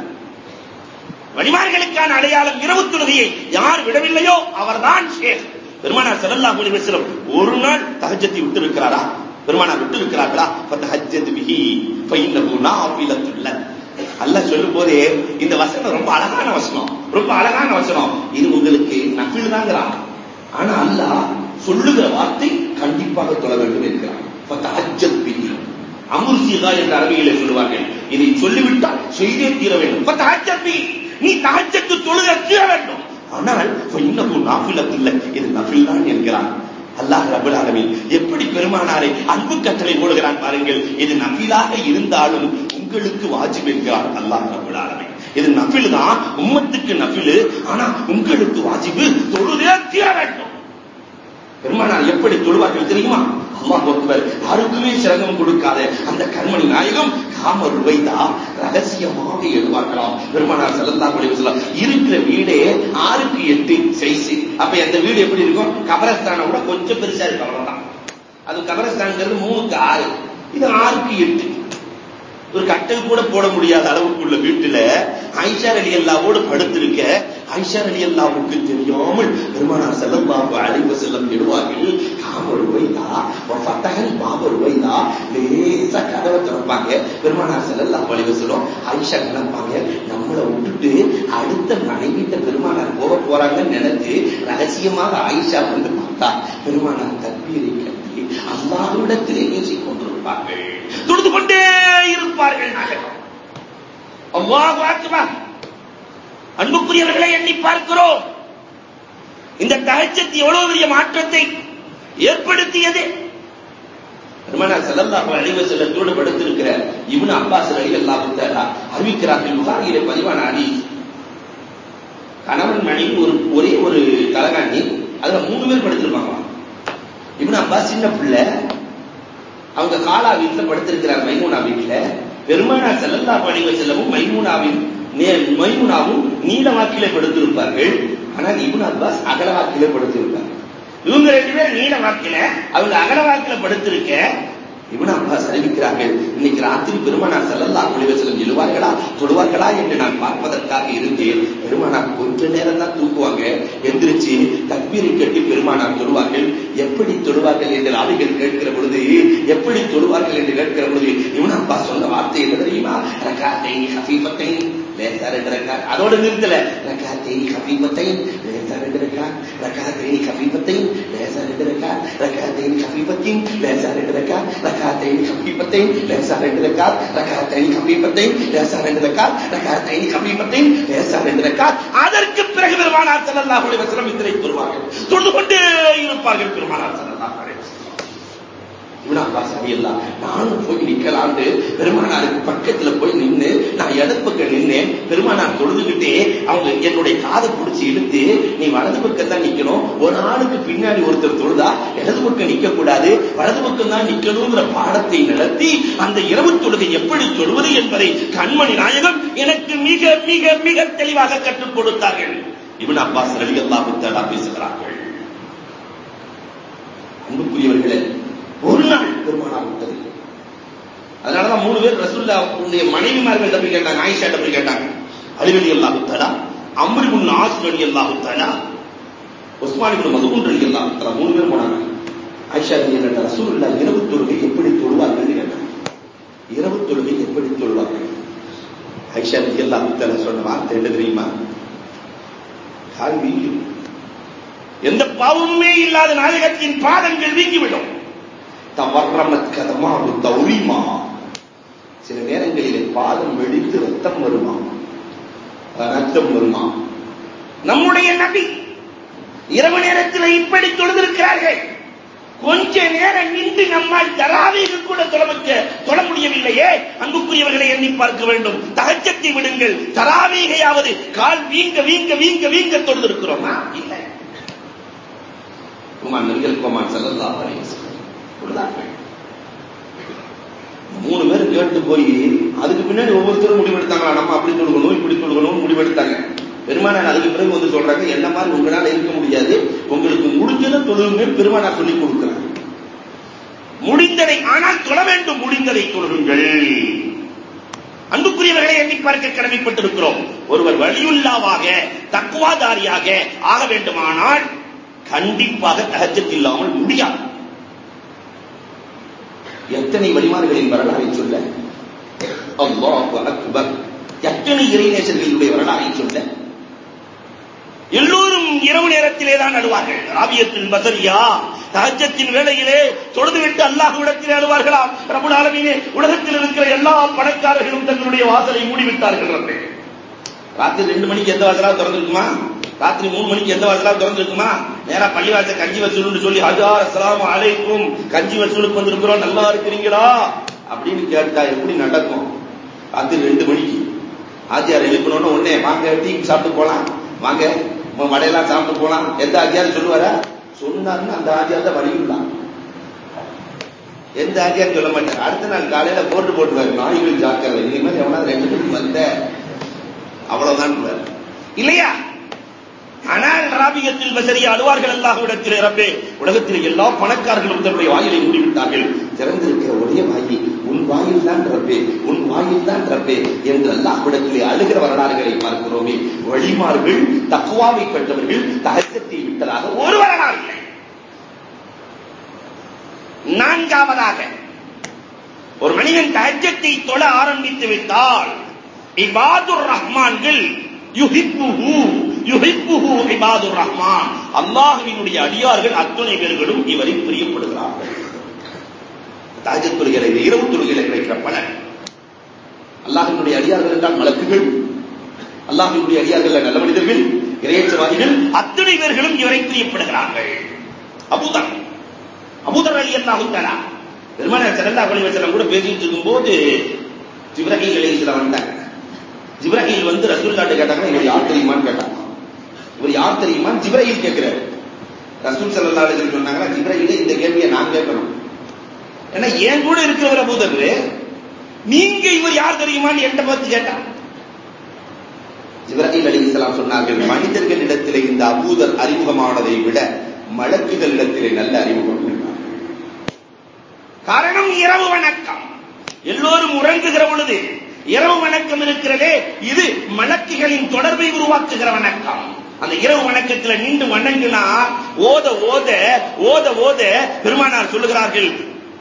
வழிமார்களுக்கான அடையாளம் இரவு தொழுகையை யார் விடவில்லையோ அவர்தான் ஷேக் பெருமானார் ஸல்லல்லாஹு அலைஹி வஸல்லம் ஒரு நாள் தஹஜ்ஜத்தை விட்டு இருக்கிறாரா பெருமானார் விட்டு இருக்கிறார்களா ஃபதஹஜ்ஜத் பிஹி ஃபைன்னஹு நாஃபிலத்துல் லக் அல்லாஹ் சொல்லும் போதே இந்த வசனம் ரொம்ப அழகான வசனம் ரொம்ப அழகான வசனம் இது உங்களுக்கு நஃபில் தாங்கிறான் ஆனா அல்லாஹ் சொல்லுகிற வார்த்தை கண்டிப்பாக தொழ வேண்டும் என்கிறான் ஃபதஹஜ்ஜத் பிஹி அமுர் சீகா என்ற அரபியிலே சொல்லுவார்கள் இதை சொல்லிவிட்டால் செய்தே தீர வேண்டும் ஃபதஹஜ்ஜத் பிஹி நீ தஹஜ்ஜத்து தொழுக தீர வேண்டும் ஆனால் இன்னமும் நாஃபிலத் இல்லை இது நஃபில் தான் என்கிறான் அல்லாஹ் ரபுல் ஆலமீன் எப்படி பெருமானாரை அன்பு கட்டளை போடுகிறான் பாருங்கள் இது நஃபிலாக இருந்தாலும் உங்களுக்கு வாஜிப் என்கிறான் அல்லாஹ் ரபுல் ஆலமீன் இது நஃபில் தான் உம்மத்துக்கு நஃபில் ஆனா உங்களுக்கு வாஜிபு தொழுதே தீர வேண்டும் பெருமானார் எப்படி தொழுவார்கள் தெரியுமா அல்லாஹ் அக்பர் யாருக்குமே சிரமம் கொடுக்காத அந்த கண்மணி நாயகம் காம ருவைதா ரகசியமாக எழுவார்களாம் பெருமானார் ஸல்லல்லாஹு அலைஹி வஸல்லம் இருக்கிற வீடே ஆறுக்கு எட்டு சைஸ் அப்ப அந்த வீடு எப்படி இருக்கும் கபரஸ்தானை விட கொஞ்சம் பெருசா இருக்கு அவ்வளவுதான் அது கபரஸ்தான்ங்கிறது மூணுக்கு ஆறு இது ஆறுக்கு எட்டு ஒரு கட்டல் கூட போட முடியாத அளவுக்கு உள்ள வீட்டுல ஐஷா அலி அல்லாவோடு படுத்திருக்க ஐஷா அலி அல்லாவுக்கு தெரியாமல் பெருமானார் செல்லல்லாஹு அலைஹி வஸல்லம் எழுவார்கள் காம ருவைதா ஃபத்தஹல் பாப ருவைதா லேசா கதவை திறப்பாங்க பெருமானார் செல்லல்லாஹு அலைஹி வஸல்லம் ஐஷா நினைப்பாங்க நம்மளை விட்டுட்டு அடுத்த மனைவிட்ட பெருமானார் போக போறாங்கன்னு நினைச்சு ரகசியமாக ஆயிஷா வந்து பார்த்தா பெருமானார் தற்பீரை கட்டி அல்லாஹ்விடத்திலே பேசிக் கொண்டிருப்பார்கள் தொழுது கொண்டே இருப்பார்கள் நாயகம் அல்லாஹ் அக்பர் அன்புக்குரியவர்களை எண்ணி பார்க்கிறோம் இந்த தகச்சத்து எவ்வளவு பெரிய மாற்றத்தை ஏற்படுத்தியது பெருமானார் ஸல்லல்லாஹு அலைஹி வஸல்லத்தோடு படுத்திருக்கிற இப்னு அப்பாஸ் ரலியல்லாஹு தஆலா அறிவிக்கிறார்கள் புகாரியிலே பதிவான ஹதீஸ் கணவன் மனைவி ஒரு ஒரே ஒரு தலகாணி அதுல மூணு பேர் படுத்திருப்பாங்களாம் இப்னு அப்பாஸ் சின்ன பிள்ளை அவங்க காலா வீட்டுல படுத்திருக்கிறார் மைமூனா வீட்டுல பெருமானார் ஸல்லல்லாஹு அலைஹி வஸல்லமும் மைமூனாவின் மைமூனாவும் நீல வாக்கிலே படுத்திருப்பார்கள் ஆனால் இப்னு அப்பாஸ் அகல வாக்கிலே படுத்திருப்பார்கள் இவங்க ரெண்டு பேரும் நீல வாக்கில அவங்க அகல வாக்கில படுத்திருக்க இவன் அப்பாஸ் அறிவிக்கிறார்கள் இன்னைக்கு ராத்திரி பெருமானார் ஸல்லல்லாஹு அலைஹி வஸல்லம் எழுவார்களா தொழுவார்களா என்று நான் பார்ப்பதற்காக இருந்தேன் பெருமானார் கொஞ்ச நேரம் தான் தூக்குவாங்க எந்திரிச்சு தக்பீரை கட்டி பெருமானார் தொழுவார்கள் எப்படி தொழுவார்கள் என்று ஆவிகள் கேட்கிற பொழுது எப்படி தொழுவார்கள் என்று கேட்கிற பொழுது இவன் அப்பா சொன்ன வார்த்தை என்ன தெரியுமா ரகாத்தை ஹஃபீஃபத்தை லேசா ரெண்டு ரக்காத் அதோட நிறுத்தல ரகாத்தை ஹஃபீஃபத்தை லேசா ரெண்டு ரக்காத் ரகாத்தை ஹஃபீஃபத்தை லேசா ரெண்டு ரக்காத் ரகாத்தை ஹஃபீஃபத்தை லேசா ரெண்டு ரக்காத் ரகாத்தைன் கபீபத்தைன் லேசா ரெண்டு ரக்காத் ரகாத்தைன் கபீபத்தைன் லேசா ரெண்டு ரக்காத் ரகாத்தைன் கபீபத்தைன் லேசா ரெண்டு ரக்காத் அதற்கு பிறகு பெருமானார் ஸல்லல்லாஹு அலைஹி வஸல்லம் இத்தனை தொழுவார்கள் தொழுது கொண்டே இருப்பார்கள் பெருமானார் ஸல்லல்லாஹு அலைஹி வஸல்லம் இவனா அப்பாஸ் அடியெல்லாம் நானும் போய் நிக்கலாண்டு பெருமானாருக்கு பக்கத்துல போய் நின்னு நான் இடது பக்கம் நின்னேன் பெருமானார் தொழுதுகிட்டே அவங்க என்னுடைய காதை பிடிச்சி இழுத்து நீ வலது பக்கம் தான் நிக்கணும் ஒரு ஆளுக்கு பின்னாடி ஒருத்தர் தொழுதா இடது பக்கம் நிக்க கூடாது வலது பக்கம் தான் நிக்கணுங்கிற பாடத்தை நடத்தி அந்த இரவு தொழுகை எப்படி தொழுவது என்பதை கண்மணி நாயகம் எனக்கு மிக மிக மிக தெளிவாக கற்றுக் கொடுத்தார்கள் இவன் அப்பாஸ் ரலி அல்லாஹு பேசுகிறார்கள் அன்புக்குரியவர்களே ஒரு நாள் பெருமானார் விட்டது அதனாலதான் மூணு பேர் ரசுல்லா உடைய மனைவிமார்கள் போய் கேட்டாங்க ஆயிஷா போய் கேட்டாங்க அலிவலி அல்லாஹு தலா அம்ரிபுன் ஆஸ் அலி அல்லாஹு தலா உஸ்மானிபுன் மதுகுன் அலி அல்லாஹு தலா மூணு பேர் போனாங்க ஆயிஷா அலி கேட்ட ரசூலுல்லா இரவு தொழுகை எப்படி தொழுவார்கள் கேட்டாங்க இரவு தொழுகை எப்படி தொழுவார்கள் ஆயிஷா அலி அல்லாஹு தலா சொன்ன வார்த்தை என்ன தெரியுமா கால் வீங்கும் எந்த பாவமுமே இல்லாத நாயகத்தின் பாதங்கள் வீங்கிவிடும் தவறமத் கதமாவு தௌரிமா சில நேரங்களிலே பாதம் வெடித்து ரத்தம் வருமா ரத்தம் வருமா நம்முடைய நபி இரவு நேரத்தில் இப்படி தொழுதிருக்கிறார்கள் கொஞ்ச நேரம் நின்று நம்மால் தராவீக கூட தொழமிக்க தொழ முடியவில்லையே அன்புக்குரியவர்களை எண்ணி பார்க்க வேண்டும் தகச்சத்தை விடுங்கள் தராவீகையாவது கால் வீங்க வீங்க வீங்க வீங்க தொழுதிருக்கிறோமா இல்லை குமான் நபிகள் குமான் செல்லல்லா தொழுதார்கள் மூணு பேர் கேட்டு போய் அதுக்கு பின்னாடி ஒவ்வொருத்தரும் முடிவெடுத்தாங்களா நம்ம அப்படி தொழுகணும் இப்படி தொழுகணும் முடிவெடுத்தாங்க பெருமானார் அதுக்கு பிறகு வந்து சொல்றாங்க என்ன மாதிரி உங்களால இருக்க முடியாது உங்களுக்கு முடிஞ்சதை தொழுகுங்க பெருமானார் சொல்லி கொடுக்கிறார் முடிந்ததை ஆனால் தொழ வேண்டும் முடிந்ததை தொழுகுங்கள் அன்புக்குரியவர்களை எண்ணி பார்க்க கடமைப்பட்டிருக்கிறோம் ஒருவர் வழியுள்ளாவாக தக்குவாதாரியாக ஆக வேண்டுமானால் கண்டிப்பாக தகஜத் இல்லாமல் முடியாது எத்தனை வழிமாறுகளின் வரலாறை சொல்ல அல்லாஹ் அக்பர் எத்தனை இறைநேசர்களுடைய வரலாறை சொல்ல எல்லோரும் இரவு நேரத்திலே தான் அழுவார்கள் ராபியத்தின் பசரியா தஹஜத்தின் வேளையிலே தொழுதுவிட்டு அல்லாஹ்விடத்திலே அழுவார்களாம் ரபுல் ஆலமீனே உலகத்தில் இருக்கிற எல்லா பணக்காரர்களும் தங்களுடைய வாசலை மூடிவிட்டார்கள் ரப்பே ராத்திரி ரெண்டு மணிக்கு எந்த வாசலா திறந்திருக்குமா ராத்திரி மூணு மணிக்கு எந்த வாசலா திறந்திருக்குமா நேரா பள்ளிவாச கஞ்சி வசூல்னு சொல்லி ஹஜா அஸ்லாம் அலைக்கும் கஞ்சி வசூலுக்கு வந்திருக்கிறோம் நல்லா இருக்கிறீங்களா அப்படின்னு கேட்டா எப்படி நடக்கும் ராத்திரி ரெண்டு மணிக்கு ஆச்சியார் எழுப்பணும்னு உடனே வாங்க டீ சாப்பிட்டு போலாம் வாங்க வடையெல்லாம் சாப்பிட்டு போலாம் எந்த ஆச்சியாரும் சொல்லுவாரா சொன்னாருன்னு அந்த ஆச்சியார் தான் வழியுள்ளான் எந்த ஆச்சியாரும் சொல்ல மாட்டார் அடுத்த நாள் காலையில போட்டு போட்டுவாரு நாய்கள் ஜாக்கிரதை இனிமேல் எவனாவது ரெண்டு மணிக்கு வந்த அவ்வளவுதான் இல்லையா ஆனால் ராபியத்தில் பசரி அழுவார்கள் அல்லாஹ்விடத்தில் ரப்பே உலகத்தில் எல்லா பணக்காரர்களும் தன்னுடைய வாயிலை மூடிவிட்டார்கள் திறந்திருக்கிற ஒரே வாயி உன் வாயில் தான் ரப்பே உன் வாயில் தான் ரப்பே என்று அல்லாஹ்விடத்திலே அழுகிற வரலாறுகளை பார்க்கிறோமே வழிமார்கள் தக்குவாவை பெற்றவர்கள் தகச்சத்தை விட்டதாக ஒரு வரலாறு இல்லை நான்காவதாக ஒரு மனிதன் தகச்சத்தை தொழ ஆரம்பித்து விட்டால் இபாதுர் ரஹ்மான்கள் யுஹிப்புஹு யுஹிப்புஹு இபாதுர் ரஹ்மான் அல்லாஹ்வினுடைய அடியார்கள் அத்துணை பேர்களும் இவரை பிரியப்படுகிறார்கள் தாஜத் தொழுகிற இரவு தொழுகையில் கிடைக்கிற பலன் அல்லாஹினுடைய அடியார்கள் என்றால் மலக்குகள் அல்லாஹினுடைய அடியார்கள் நல்ல மனிதர்கள் இறையற்றவாதிகள் அத்துணை பேர்களும் இவரை பிரியப்படுகிறார்கள் அபுதர் அபுதர் அலி அல்லாஹு தலா பெருமான சிறந்தா பள்ளி வச்சலம் கூட பேசிட்டு இருக்கும்போது ஜிப்ரஹீல் அலைஹிஸ்ஸலாம் வந்தாங்க ஜிப்ரஹீல் வந்து ரசூல்லாட்ட கேட்டாங்க இவர் யார் தெரியுமான்னு கேட்டாங்க இவர் யார் தெரியுமான்னு ஜிப்ரஹீல் கேட்கிறாரு ரசூல் ஸல்லல்லாஹு அலைஹி வஸல்லம் சொன்னாங்க ஜிப்ரஹீலே இந்த கேள்வியை நான் கேட்கணும் ஏன்னா என் கூட இருக்கிறவர் அபூதர் நீங்க இவர் யார் தெரியுமான்னு என்கிட்ட பார்த்து கேட்டான் ஜிப்ரஹீல் அலைஹிஸ்ஸலாம் சொன்னார்கள் மனிதர்களிடத்திலே இந்த அபூதர் அறிமுகமானதை விட மலக்குகளிடத்திலே நல்ல அறிமுகம் இருந்தார் காரணம் இரவு வணக்கம் எல்லோரும் உறங்குகிற பொழுது இரவு வணக்கம் இருக்கிறதே இது மலக்குகளின் தொடர்பை உருவாக்குகிற வணக்கம் அந்த இரவு வணக்கத்துல நின்று வணங்கினா ஓத ஓத ஓத ஓத பெருமானார் சொல்லுகிறார்கள்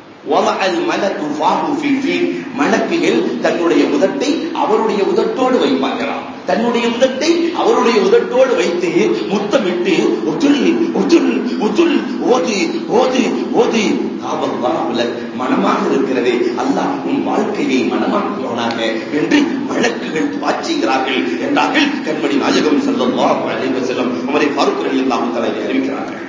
மலக்குகள் தன்னுடைய உதட்டை அவருடைய உதட்டோடு வைப்பார்களாம் தன்னுடைய உதட்டை அவருடைய உதட்டோடு வைத்து முத்தமிட்டு ஒத்துள் ஒத்துள் ஒத்துள் ஓது ஓது ஓது மனமாக இருக்கிறதே அல்லாஹ் உன் வாழ்க்கையை மனமாக்குவானாக என்று வழக்குகள் துவாச்சுகிறார்கள் என்றார்கள் கண்மணி நாயகம் செல்லம் செல்லும் உமரை பாருக்குறள் இல்லாமல் தலையை அறிவிக்கிறார்கள்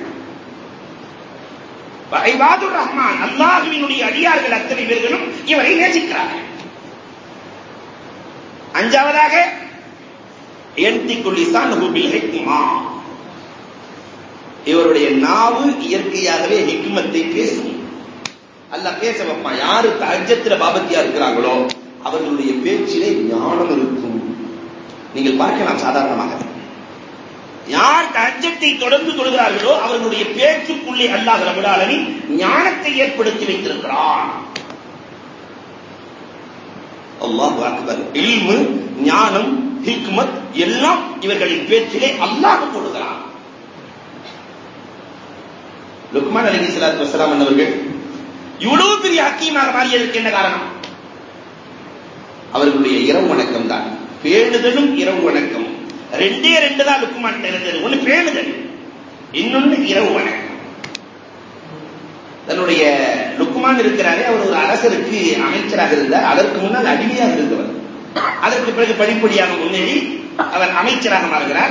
ஐபாதுர் ரஹ்மான் அல்லாஹுவினுடைய அடியார்கள் அத்தனை பேர்களும் இவரை நேசிக்கிறார்கள் அஞ்சாவதாக என்திக்குள்ளிசான் ஹுபில் ஹிக்மா இவருடைய நாவு இயற்கையாகவே ஹிக்மத்தை பேசும் அல்ல பேச வைப்பான் யாரு தஜத்துல பாபத்தியா இருக்கிறாங்களோ அவர்களுடைய பேச்சிலே ஞானம் இருக்கும் நீங்கள் பார்க்கலாம் சாதாரணமாக யார் தஜத்தை தொடர்ந்து தொழுகிறார்களோ அவர்களுடைய பேச்சுக்குள்ளே அல்லாஹ் ரபுலாலமி ஞானத்தை ஏற்படுத்தி வைத்திருக்கிறான் அல்லாஹ் அக்பர் இல்மு ஞானம் ஹிக்மத் எல்லாம் இவர்களின் பேச்சிலே அல்லாஹ் கொடுக்கிறான் லுக்மான் அலி சலாத் வசலாம் என்பவர்கள் இவ்வளவு பெரிய ஹக்கீமாக மாறியதற்கு என்ன காரணம் அவர்களுடைய இரவு வணக்கம் தான் பேணுதலும் இரவு வணக்கம் ரெண்டே ரெண்டு தான் லுக்குமான் இருந்தது ஒண்ணு பேணுதல் இன்னொன்னு இரவு வணக்கம் தன்னுடைய லுக்குமான் இருக்கிறாரே அவர் ஒரு அரசருக்கு அமைச்சராக இருந்தார் அதற்கு முன்னால் அடிமையாக இருந்தவர் அதற்கு பிறகு படிப்படியாக முன்னேறி அவர் அமைச்சராக மாறுகிறார்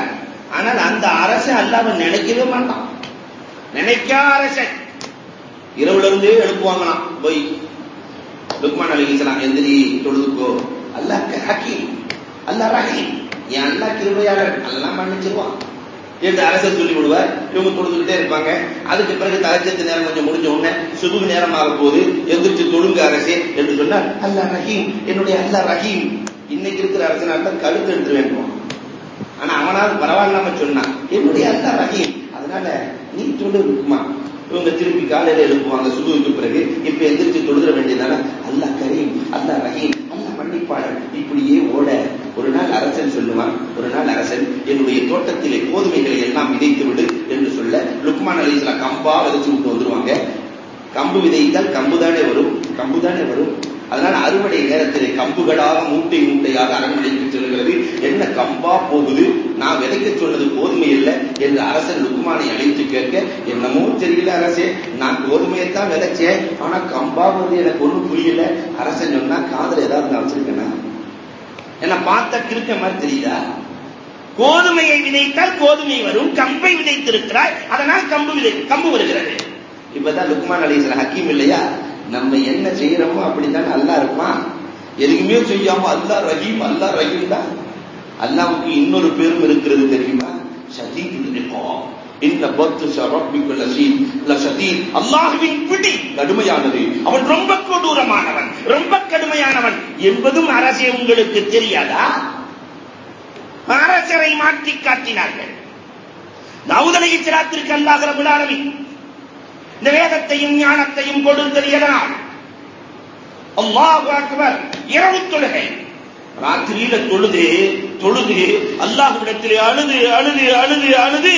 ஆனால் அந்த அரசன் அல்லாஹ் நினைக்கவே மாட்டான் நினைக்கா அரசன் இரவுல இருந்தே எழுப்புவாங்களாம் போய் லுக்மான் அலி இஸ்லாம் எந்திரி தொழுதுக்கோ அல்லாஹ் ஹக்கீம் அல்லாஹ் ரஹீம் என் அல்லாஹ் கிருபையாளர் எல்லாம் மன்னிச்சிருவான் என்று அரசர் சொல்லி விடுவார் இவங்க தொழுதுகிட்டே இருப்பாங்க அதுக்கு பிறகு தகச்சத்து நேரம் கொஞ்சம் முடிஞ்ச உடனே சுபுகு நேரமாக போது எந்திரிச்சு தொழுங்க அரசே என்று சொன்னார் அல்லாஹ் ரஹீம் என்னுடைய அல்லாஹ் ரஹீம் இன்னைக்கு இருக்கிற அரசனால கழுத்து எடுத்து வேண்டும் ஆனா அவனாவது பரவாயில்லாம சொன்னான் என்னுடைய அல்லா ரஹீம் அதனால நீ தொழு இருக்குமா இவங்க திருப்பி காலையில எழுப்புவாங்க சுபுவுக்கு பிறகு இப்ப எந்திரிச்சு தொழுகிற வேண்டியதான அல்லா கரீம் அல்லா ரஹீம் அல்லா மன்னிப்பாளர் இப்படியே ஓட ஒரு நாள் அரசன் சொல்லுவான் ஒரு நாள் அரசன் என்னுடைய தோட்டத்திலே கோதுமைகளை எல்லாம் விதைத்து விடு என்று சொல்ல லுக்மான் அலிஸ்லா கம்பா விதைச்சு விட்டு வந்துருவாங்க கம்பு விதைத்தால் கம்பு தானே வரும் கம்பு தானே வரும் அதனால அறுவடை நேரத்திலே கம்புகளாக மூட்டை மூட்டையாக அரண்மனைக்கு செல்கிறது என்ன கம்பா போகுது நான் விதைக்க சொன்னது கோதுமை இல்லை என்று அரசன் லுக்குமானை அழைத்து கேட்க என்னமோ தெரியல அரசே நான் கோதுமையை தான் விதைச்சேன் ஆனா கம்பா வந்து எனக்கு ஒண்ணும் புரியல அரசன் சொன்னா காதல் ஏதாவது நான் வச்சிருக்கேனா என்ன பார்த்த கிருக்க மாதிரி தெரியுதா கோதுமையை விதைத்தால் கோதுமை வரும் கம்பை விதைத்திருக்கிறாய் அதனால் கம்பு விதை கம்பு வருகிறது இப்பதான் லுக்மான் அலிஸ்லாம் ஹக்கீம் இல்லையா நம்ம என்ன செய்யறோமோ அப்படித்தான் அல்லா இருப்பான் எதுக்குமே செய்யாம அல்லா ரஹீம் அல்லா ரஹீம் தான் அல்லாவுக்கு இன்னொரு பேரும் இருக்கிறது தெரியுமா ஷதீதுல் இகாப் இன்ன பத்து ரப்பிக்குல் லசீத் லஷதீத் அல்லாஹ்வின் பிடி கடுமையானது அவன் ரொம்ப கொடூரமானவன் ரொம்ப கடுமையானவன் என்பதும் அரசே உங்களுக்கு தெரியாதா அரசரை மாற்றி காட்டினார்கள் தாவூத் அலைஹிஸ்ஸலாத்திற்கு அல்லாஹ் ரப்பல் ஆலமீன் இந்த வேதத்தையும் ஞானத்தையும் கொடுத்தது எதனால் அல்லாஹ் அக்பர் இரவு தொழுகை ராத்திரியில தொழுது தொழுது அல்லாஹ்விடத்திலே அழுது அழுது அழுது அழுது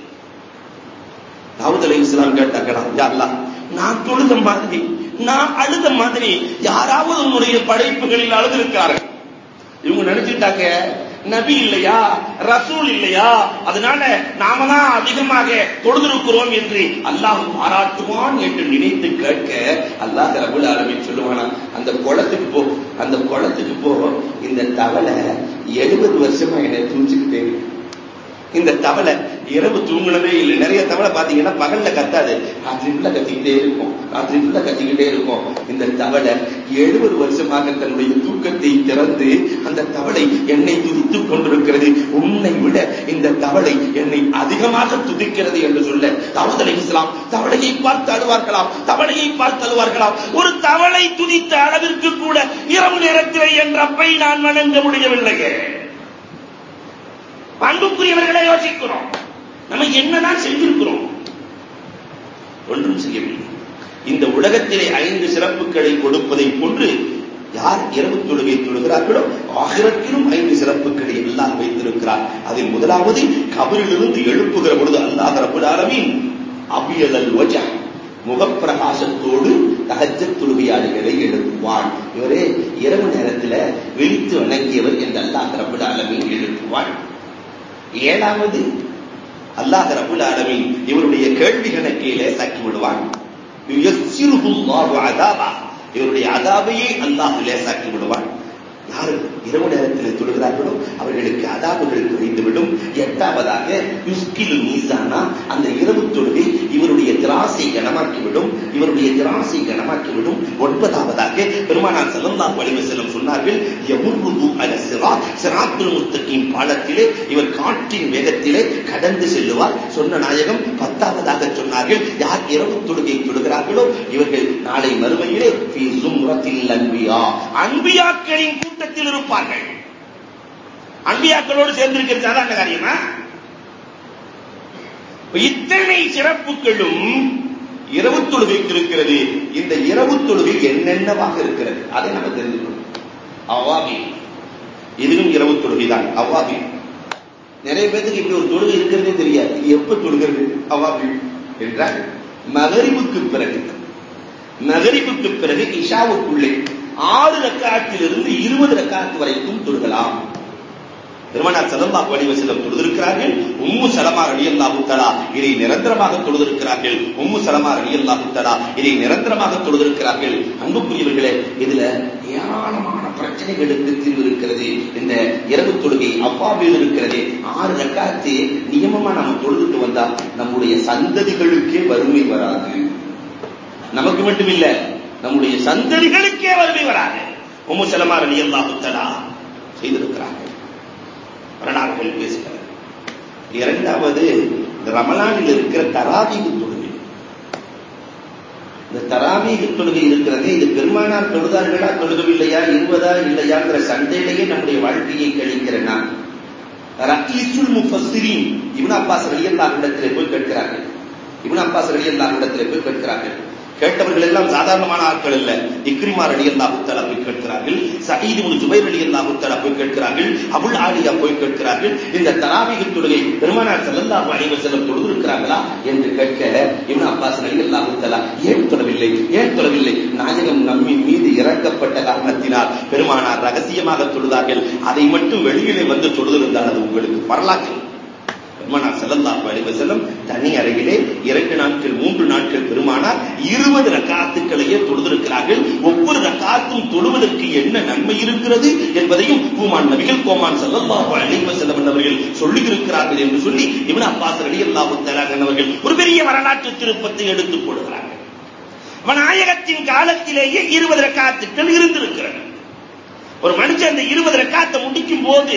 தாவூத் அலை இஸ்லாம் கேட்டாங்கடா யா அல்லாஹ் நான் தொழுத மாதிரி நான் அழுத மாதிரி யாராவது உன்னுடைய படைப்புகளில் அழுதிருக்கார்கள் இவங்க நினைச்சுட்டாங்க நபி இல்லையா ரசூல் இல்லையா அதனால நாம தான் அதிகமாக தொழுதிருக்கிறோம் என்று அல்லாஹ் பாராட்டுவான் என்று நினைத்து கேட்க அல்லாஹ் ரபுல் ஆலமின் சொல்லுவானா அந்த குளத்துக்கு போ அந்த குளத்துக்கு போ இந்த தவளை எழுபது வருஷமா என்னை தூஞ்சுக்கிட்டே இருக்கு இந்த தவளை இரவு தூங்கணவே இல்லை நிறைய தவளை பாத்தீங்கன்னா பகல்ல கத்தாது ராத்திரி ஃபுல்லா கத்திக்கிட்டே இருக்கும் ராத்திரி ஃபுல்லா கத்திக்கிட்டே இருக்கும் இந்த தவளை எழுபது வருஷமாக தன்னுடைய தூக்கத்தை திறந்து அந்த தவளை என்னை துதித்துக் கொண்டிருக்கிறது உன்னை விட இந்த தவளை என்னை அதிகமாக துதிக்கிறது என்று சொல்ல தவதலை இஸ்லாம் தவளையை பார்த்து அழுவார்களாம் தவளையை பார்த்து அழுவார்களாம் ஒரு தவளை துதித்த அளவிற்கு கூட இரவு நேரத்திலே என் ரப்பை நான் வணங்க முடியவில்லையே அன்புக்குரியவர்களை யோசிக்கிறோம் நம்ம என்னதான் செஞ்சிருக்கிறோம் ஒன்றும் செய்யவில்லை இந்த உலகத்திலே ஐந்து சிறப்புகளை கொடுப்பதை போன்று யார் இரவு தொழுகை தொழுகிறார்களோ ஆகிரத்திலும் ஐந்து சிறப்புகளை எல்லாம் வைத்திருக்கிறார் அதில் முதலாவது கபரிலிருந்து எழுப்புகிற பொழுது அல்லாஹ் ரபுல் ஆலமீன் அபியலல் வஜா முகப்பிரகாசத்தோடு தகஜ தொழுகையாளிகளை எழுப்புவான் இவரே இரவு நேரத்தில் விழித்து வணங்கியவர் என்று அல்லாஹ் ரபுல் ஆலமீன் எழுப்புவான் ஏழாவது அல்லாஹ் ரபுல் ஆலமீன் இவருடைய கேள்வி கணக்கையிலே சாக்கி விடுவான் இவருடைய அதாபையே அல்லாஹ் லேசாக்கி விடுவான் யார் இரவு நேரத்தில் தொழுகிறார்களோ அவர்களுக்கு அதாபுகள் குறைந்துவிடும் எட்டாவதாக யுஸ்கில் மீசானா அந்த இரவு தொழுகை இவருடைய திராசை கனமாக்கிவிடும் இவருடைய திராசை கனமாக்கிவிடும் ஒன்பதாவதாக பெருமானார் செல்லந்தார் வலிமை செல்லும் சொன்னார்கள் எமுர்ருது அல சிரா சிராத்துல் முத்தகின் பாலத்திலே இவர் காற்றின் வேகத்திலே கடந்து செல்லுவார் சொன்ன நாயகம் பத்தாவதாக சொன்னார்கள் யார் இரவு தொழுகை தொழுகிறார்களோ இவர்கள் நாளை மறுமையிலே ஃபீ ஜும்ரத்தில் அன்பியா அன்பியாக்களின் கூட்டத்தில் இருப்பார்கள் அன்பியாக்களோடு சேர்ந்திருக்கிறது சாதாரண காரியமா இத்தனை சிறப்புகளும் இரவு தொழுகைக்கு இருக்கிறது இந்த இரவு தொழுகை என்னென்னவாக இருக்கிறது அதை நம்ம தெரிஞ்சுக்கணும் அவ்வாபி இதுவும் இரவு தொழுகை தான் அவ்வாபி நிறைய பேருக்கு இப்படி ஒரு தொழுகை இருக்கிறதே தெரியாது இது எப்ப தொழுகிறது அவ்வாபி என்றால் மகரிவுக்கு பிறகு மகரிவுக்கு பிறகு இஷாவுக்குள்ளே ஆறு ரக்காத்திலிருந்து இருபது ரக்காத்து வரைக்கும் தொழுகலாம் பெருமானார் சதல்லாஹ் வடிவசிலம் தொழுதிருக்கிறார்கள் உம்மு சலமா அலி அல்லாஹு தலா இதை நிரந்தரமாக தொழுதிருக்கிறார்கள் உம்மு சலமா அலி அல்லாஹு தலா இதை நிரந்தரமாக தொழுதிருக்கிறார்கள் அன்புக்குரியவர்களே இதுல ஏராளமான பிரச்சனைகளுக்கு தீர்வு இருக்கிறது இந்த இரவு தொழுகை அவ்வாபில் இருக்கிறதே ஆறு ரக்காத்து நியமமா நம்ம தொழுதுட்டு வந்தா நம்முடைய சந்ததிகளுக்கே வறுமை வராது நமக்கு மட்டும் இல்ல நம்முடைய சந்ததிகளுக்கே வறுமை வராது உம்மு சலமா ரலி அல்லாஹு தஆலா செய்திருக்கிறார்கள் வரலாறுகள் பேசுகிறார் இரண்டாவது இந்த ரமலானில் இருக்கிற தராவீக தொழுகை இந்த தராவீக தொழுகை இருக்கிறது இது பெருமானார் தொழுதார்களா தொழுகவில்லையா இருவதா இல்லையாங்கிற சண்டையிலேயே நம்முடைய வாழ்க்கையை கழிக்கிற நான் ரஈசுல் முஃபஸ்ஸிரீன் இப்னு அப்பாஸ் ரலியல்லாஹு இடத்திலே போய் கேட்கிறார்கள் இப்னு அப்பாஸ் ரலியல்லாஹு இடத்திலே போய் கேட்கிறார்கள் கேட்டவர்கள் எல்லாம் சாதாரணமான ஆட்கள் இல்ல இக்ரிமா ரலியல்லாஹு தஆலா போய் கேட்கிறார்கள் சயீத் இப்னு ஜுபைர் ரலியல்லாஹு தஆலா போய் கேட்கிறார்கள் அபுல் ஆலியா போய் கேட்கிறார்கள் இந்த தராவீக தொழுகை பெருமானார் ஸல்லல்லாஹு அலைஹி வஸல்லம் தொழுதிருக்கிறார்களா என்று கேட்க இப்னு அப்பாஸ் ரலியல்லாஹு தஆலா ஏன் தொழவில்லை ஏன் தொழவில்லை நாயகம் நம்மின் மீது இறக்கப்பட்ட காரணத்தினால் பெருமானார் ரகசியமாக தொழுதார்கள் அதை மட்டும் வெளியிலே வந்து தொழுதிருந்தால் அது உங்களுக்கு வரலாற்று பெருமானார் ஸல்லல்லாஹு அலைஹி வஸல்லம் தனி அறையிலே இரண்டு நாட்கள் மூன்று நாட்கள் பெருமானார் இருபது ரக்காத்துக்களையே தொழுதிருக்கிறார்கள் ஒவ்வொரு ரக்காத்தும் தொழுவதற்கு என்ன நன்மை இருக்கிறது என்பதையும் பூமான் நபிகள் கோமான் ஸல்லல்லாஹு அலைஹி வஸல்லம் அவர்கள் சொல்லி இருக்கிறார்கள் என்று சொல்லி இப்னு அப்பாஸ் ரலியல்லாஹு தஆலா அவர்கள் ஒரு பெரிய வரலாற்று திருப்பத்தை எடுத்துக் கொடுக்கிறார்கள் நாயகத்தின் காலத்திலேயே இருபது ரக்காத்துக்கள் இருந்திருக்கிறது ஒரு மனுஷன் அந்த இருபது ரக்காத்தை முடிக்கும் போது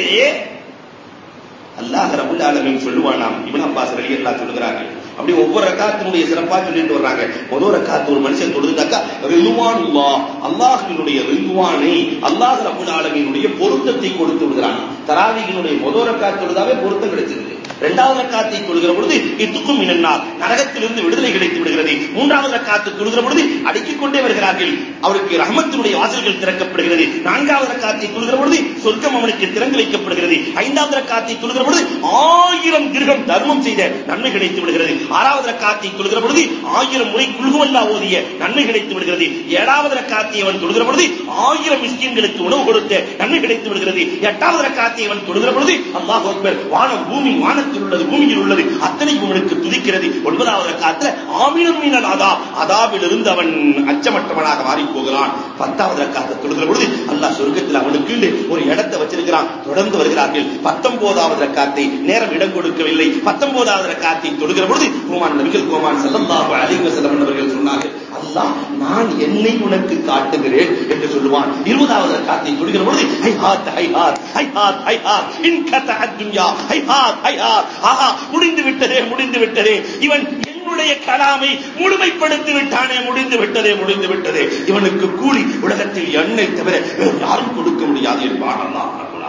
அல்லாஹ் ரபுல் ஆலமீன் சொல்லுவானாம் இப்னு அப்பாஸ் ரலியல்லாஹு சொல்லுகிறார்கள் அப்படி ஒவ்வொரு ரக்காத்தினுடைய சிறப்பா சொல்லிட்டு வர்றாங்க முதல் ரக்காத்து ஒரு மனுஷன் தொழுதுட்டாக்கா ரிதுவானுல்லாஹ் அல்லாஹ்வினுடைய ரிதுவானை அல்லாஹ் ரபுல் ஆலமீனுடைய பொருத்தத்தை கொடுத்து விடுகிறான் தராவியினுடைய முதல் ரக்காத் தொழுதாவே பொருத்தம் கிடைச்சிருக்கு இரண்டாவது ரக்காத்தை தொழுகிற பொழுது இத்துக்கும் மினன்னார் நரகத்திலிருந்து விடுதலை கிடைத்து விடுகிறது மூன்றாவது ரக்காத்து தொழுகிற பொழுது அடுக்கிக் கொண்டே வருகிறார்கள் அவருக்கு ரஹமத்தினுடைய வாசல்கள் திறக்கப்படுகிறது நான்காவது ரக்காத்தை தொழுகிற பொழுது சொர்க்கம் அவனுக்கு திறந்து வைக்கப்படுகிறது ஐந்தாவது ரக்காத்தை தொழுகிற பொழுது ஆயிரம் கிரகம் தர்மம் செய்த நன்மை கிடைத்து விடுகிறது ஆறாவது ரக்காத்தை தொழுகிற பொழுது ஆயிரம் முறை குல்குவல்லா ஓதிய நன்மை கிடைத்து விடுகிறது ஏழாவது ரக்காத்தை அவன் தொழுகிற பொழுது ஆயிரம் மிஸ்கின்களுக்கு உணவு கொடுத்த நன்மை கிடைத்து விடுகிறது எட்டாவது ரக்காத்தை அவன் தொழுகிற பொழுது அல்லாஹ் அக்பர் வானம் பூமி வானத்தில் உள்ளது பூமியில் உள்ளது அத்தனை அவனுக்கு துதிக்கிறது ஒன்பதாவது ரக்காத்துல ஆமினம் மீனல் அதா அதாவில் இருந்து அவன் அச்சமற்றவனாக மாறி போகிறான் பத்தாவது ரக்காத்தை தொழுகிற பொழுது அல்லாஹ் சொர்க்கத்தில் அவனுக்கு ஒரு இடத்தை வச்சிருக்கிறான் தொடர்ந்து வருகிறார்கள் பத்தொன்பதாவது ரக்காத்தை நேரம் இடம் கொடுக்கவில்லை பத்தொன்பதாவது ரக்காத்தை தொழுகிற பொழுது கோமான் நபிகள் கோமான் ஸல்லல்லாஹு அலைஹி வஸல்லம் அவர்கள் சொன்னார்கள் அல்லாஹ் நான் என்னை உனக்கு காட்டுகிறேன் என்று சொல்லுவான் இருபதாவது ரக்காத்தை தொழுகிற பொழுது ஹை ஹாத் ஹை ஹாத் ஹை ஹாத் ஹை ஹாத் இன் கத துன்யா ஹை ஹாத் ஹை ஹாத் ஆஹா முடிந்து விட்டதே முடிந்து விட்டதே இவன் என்னுடைய கலாமை முழுமைப்படுத்தி விட்டானே முடிந்து விட்டதே முடிந்து விட்டதே இவனுக்கு கூலி உலகத்தில் எண்ணெய் தவிர வேறு யாரும் கொடுக்க முடியாது என்பான் அல்லாஹ்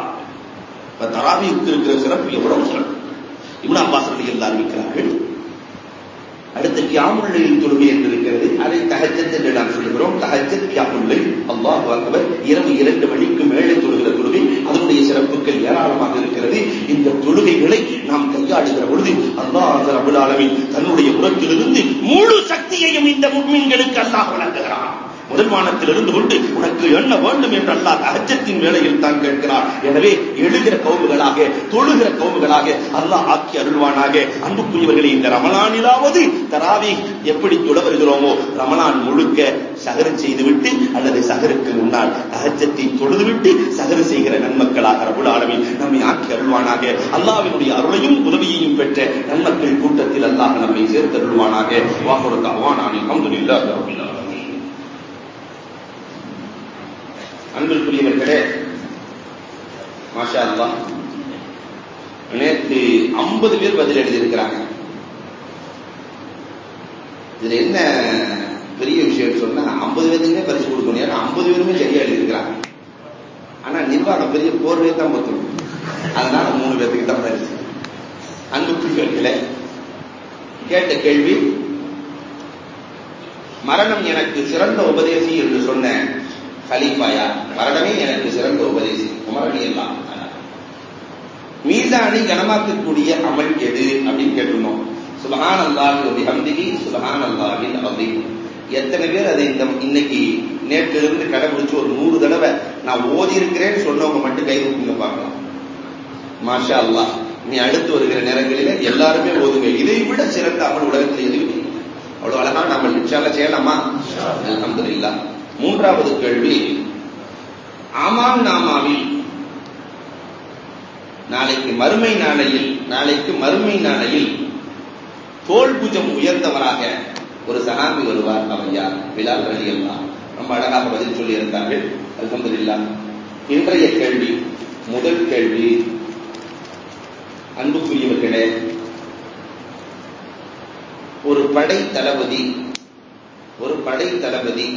இப்ப தராவிக்கு இருக்கிற சிறப்பு எவ்வளவு சிறப்பு இப்னு அப்பாஸ் ரலியல்லாஹு அறிவிக்கிறார்கள் அடுத்து கியாமுல்லையில் தொழுகை என்று இருக்கிறது அதை தஹஜத் என்று நாம் சொல்லுகிறோம் தஹஜத் கியாமுல்லை அல்லாஹ் அக்பர் இரவு இரண்டு மணிக்கு மேலே தொழுகிற தொழுகை அதனுடைய சிறப்புகள் ஏராளமாக இருக்கிறது இந்த தொழுகைகளை நாம் கையாளுகிற பொழுது அல்லாஹ் ரபுல் ஆலமீன் தன்னுடைய உரத்திலிருந்து முழு சக்தியையும் இந்த முக்மீன்களுக்கு அல்லாஹ் வழங்குகிறான் முதல் வானத்தில் இருந்து கொண்டு உனக்கு என்ன வேண்டும் என்று அல்லாஹ் அஜத்தின் வேளையில் தான் கேட்கிறார் எனவே எழுகிற கவுமுகளாக தொழுகிற கவுமுகளாக அல்லாஹ் ஆக்கி அருள்வானாக அன்புக்குரியவர்களை இந்த ரமலானிலாவது தராவி எப்படி தொழ வருகிறோமோ ரமலான் முழுக்க சகரு செய்துவிட்டு அல்லது சகருக்கு முன்னால் அகஜத்தை தொழுதுவிட்டு சகரு செய்கிற நன்மக்களாக ரபுல் ஆலமின் நம்மை ஆக்கி அருள்வானாக அல்லாவினுடைய அருளையும் உதவியையும் பெற்ற நன்மக்கள் கூட்டத்தில் அல்லாஹ் நம்மை சேர்த்து அருள்வானாக வாக்குறுத்த அவானானி அல்ஹம்துலில்லாஹ் ரபில் ஆலமீன் அன்பிற்குரியவர்களே மாஷா அல்லா நேற்று ஐம்பது பேர் பதில் எழுதியிருக்கிறாங்க இதுல என்ன பெரிய விஷயம் சொன்னா ஐம்பது பேருக்குமே பரிசு கொடுக்கணும் ஏன்னா ஐம்பது பேருமே சரியா எழுதியிருக்கிறாங்க ஆனா நிர்வாகம் பெரிய போர்வே தான் பத்தணும் அதனால மூணு பேர்த்துக்கு தான் பரிசு அன்புக்குரியவர்களே கேட்ட கேள்வி மரணம் எனக்கு சிறந்த உபதேசி என்று சொன்ன ஹலீஃபாயா மரணமே எனக்கு சிறந்த உபதேசி உமரணி எல்லாம் மீசானை கனமாக்கக்கூடிய அமல் எது அப்படின்னு கேட்டிருந்தோம் சுபஹான் அல்லாஹி ஹம்திகி சுபஹான் அல்லாஹில் அலீம் எத்தனை பேர் அதை இந்த இன்னைக்கு நேற்றிலிருந்து கடைபிடிச்சு ஒரு நூறு தடவை நான் ஓதி இருக்கிறேன்னு சொன்னவங்க மட்டும் கை தூக்குங்க பார்க்கலாம் மாஷா அல்லாஹ் நீ அடுத்து வருகிற நேரங்களில எல்லாருமே ஓதுங்க இதை விட சிறந்த அமல் உலகத்தில் எதுவும் அவ்வளவு அழகா நம்ம நிச்சயால செய்யலாமா அல்ஹம்துலில்லாஹ் மூன்றாவது கேள்வி ஆமாம் நாமாவில் நாளைக்கு மறுமை நாளையில் நாளைக்கு மறுமை நாளையில் தோல் பூஜம் உயர்ந்தவராக ஒரு சஹாபி வருவார் அவர் யார் பிலால் ரலி அல்லா ரொம்ப அழகாக பதில் சொல்லி இருந்தார்கள் அல்ஹம்துலில்லாஹ் இன்றைய கேள்வி முதல் கேள்வி அன்புக்குரியவர்களே ஒரு படை தளபதி ஒரு படை தளபதி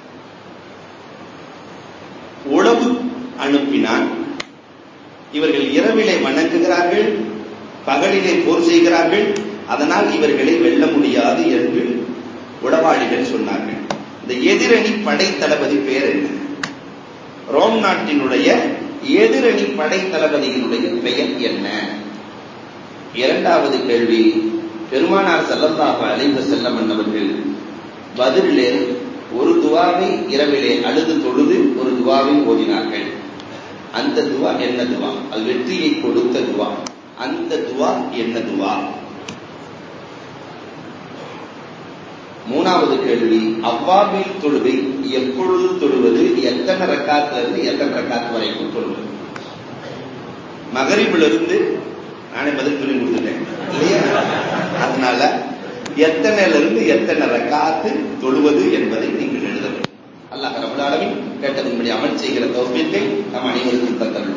உளவு அனுப்பினான் இவர்கள் இரவிலே வணங்குகிறார்கள் பகலிலே போர் செய்கிறார்கள் அதனால் இவர்களை வெல்ல முடியாது என்று உளவாளிகள் சொன்னார்கள் இந்த எதிரணி படை தளபதி பேர் என்ன ரோம் நாட்டினுடைய எதிரணி படை தளபதியினுடைய பெயர் என்ன இரண்டாவது கேள்வி பெருமானார் செல்லந்தாக அழைந்த செல்லம் என்னவர்கள் பதிலே ஒரு துவாவை இரவிலே அழுது தொழுது ஒரு துவாவை ஓதினார்கள் அந்த துவா என்ன துவா அது வெற்றியை கொடுத்த துவா அந்த துவா என்ன துவா மூணாவது கேள்வி அவ்வாபில் தொழுகை எப்பொழுது தொழுவது எத்தனை ரக்காத்துல இருந்து எத்தனை ரக்காத்து வரைக்கும் தொழுவது மகரிபிலிருந்து நானே பதில் சொல்லி கொடுத்துட்டேன் இல்லையா அதனால எத்தனைல இருந்து எத்தனை ரக்காத்து தொழுவது என்பதை நீங்கள் எழுத வேண்டும் அல்லாஹ் ரபுல் ஆலமின் கேட்டதின்படி அமல் செய்கிற தௌபியத்தை நம் அனைவருக்கும் தந்தல்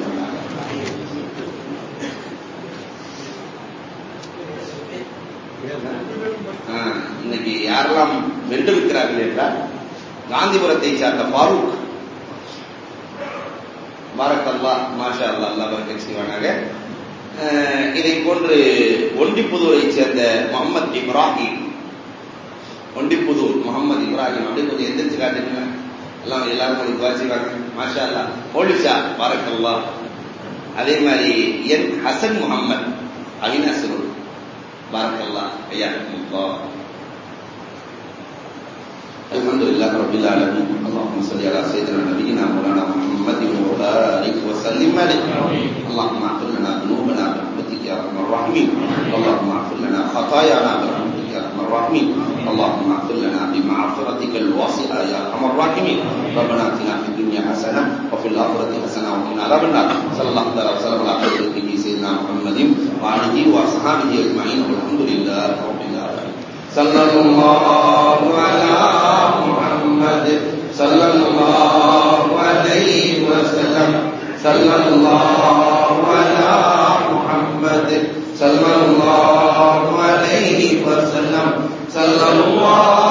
இன்னைக்கு யாரெல்லாம் வென்றிருக்கிறார்கள் என்றால் காந்திபுரத்தை சார்ந்த ஃபாரூக் பாரக் அல்லா மாஷா அல்லா அல்லா பரக்கத் செய்வானாக இதை போன்று ஒண்டிப்புதூரை சேர்ந்த முகமது இப்ராஹிம் ஒண்டிப்புதூர் முகமது இப்ராஹிம் அப்படி கொஞ்சம் எந்திரிச்சு காட்டுங்க எல்லாம் எல்லாரும் உங்களுக்கு வாசிவாங்க மாஷா அல்லா போலிஷா பாரக் அல்லா அதே மாதிரி என் ஹசன் முகமது அவினாசருள் بارك الله حياكم الله الحمد لله رب العالمين اللهم صل على سيدنا نبينا مولانا محمد وبارك وسلم عليه اللهم اغفر لنا ذنوبنا برحمتك يا ارحم الراحمين اللهم اغفر لنا خطايانا برحمتك يا ارحم الراحمين اللهم اغفر لنا بمعصرتك الواسعه يا ارحم الراحمين ربنا اتنا في الدنيا حسنه وفي الاخره حسنه وقنا عذاب النار صلى الله عليه وسلم على خير خلقه سيدنا محمد وآله وأصحابه أجمعين والحمد لله رب العالمين صلى الله على محمد صلى الله عليه وسلم صلى الله على محمد صلى الله عليه وسلم صلى الله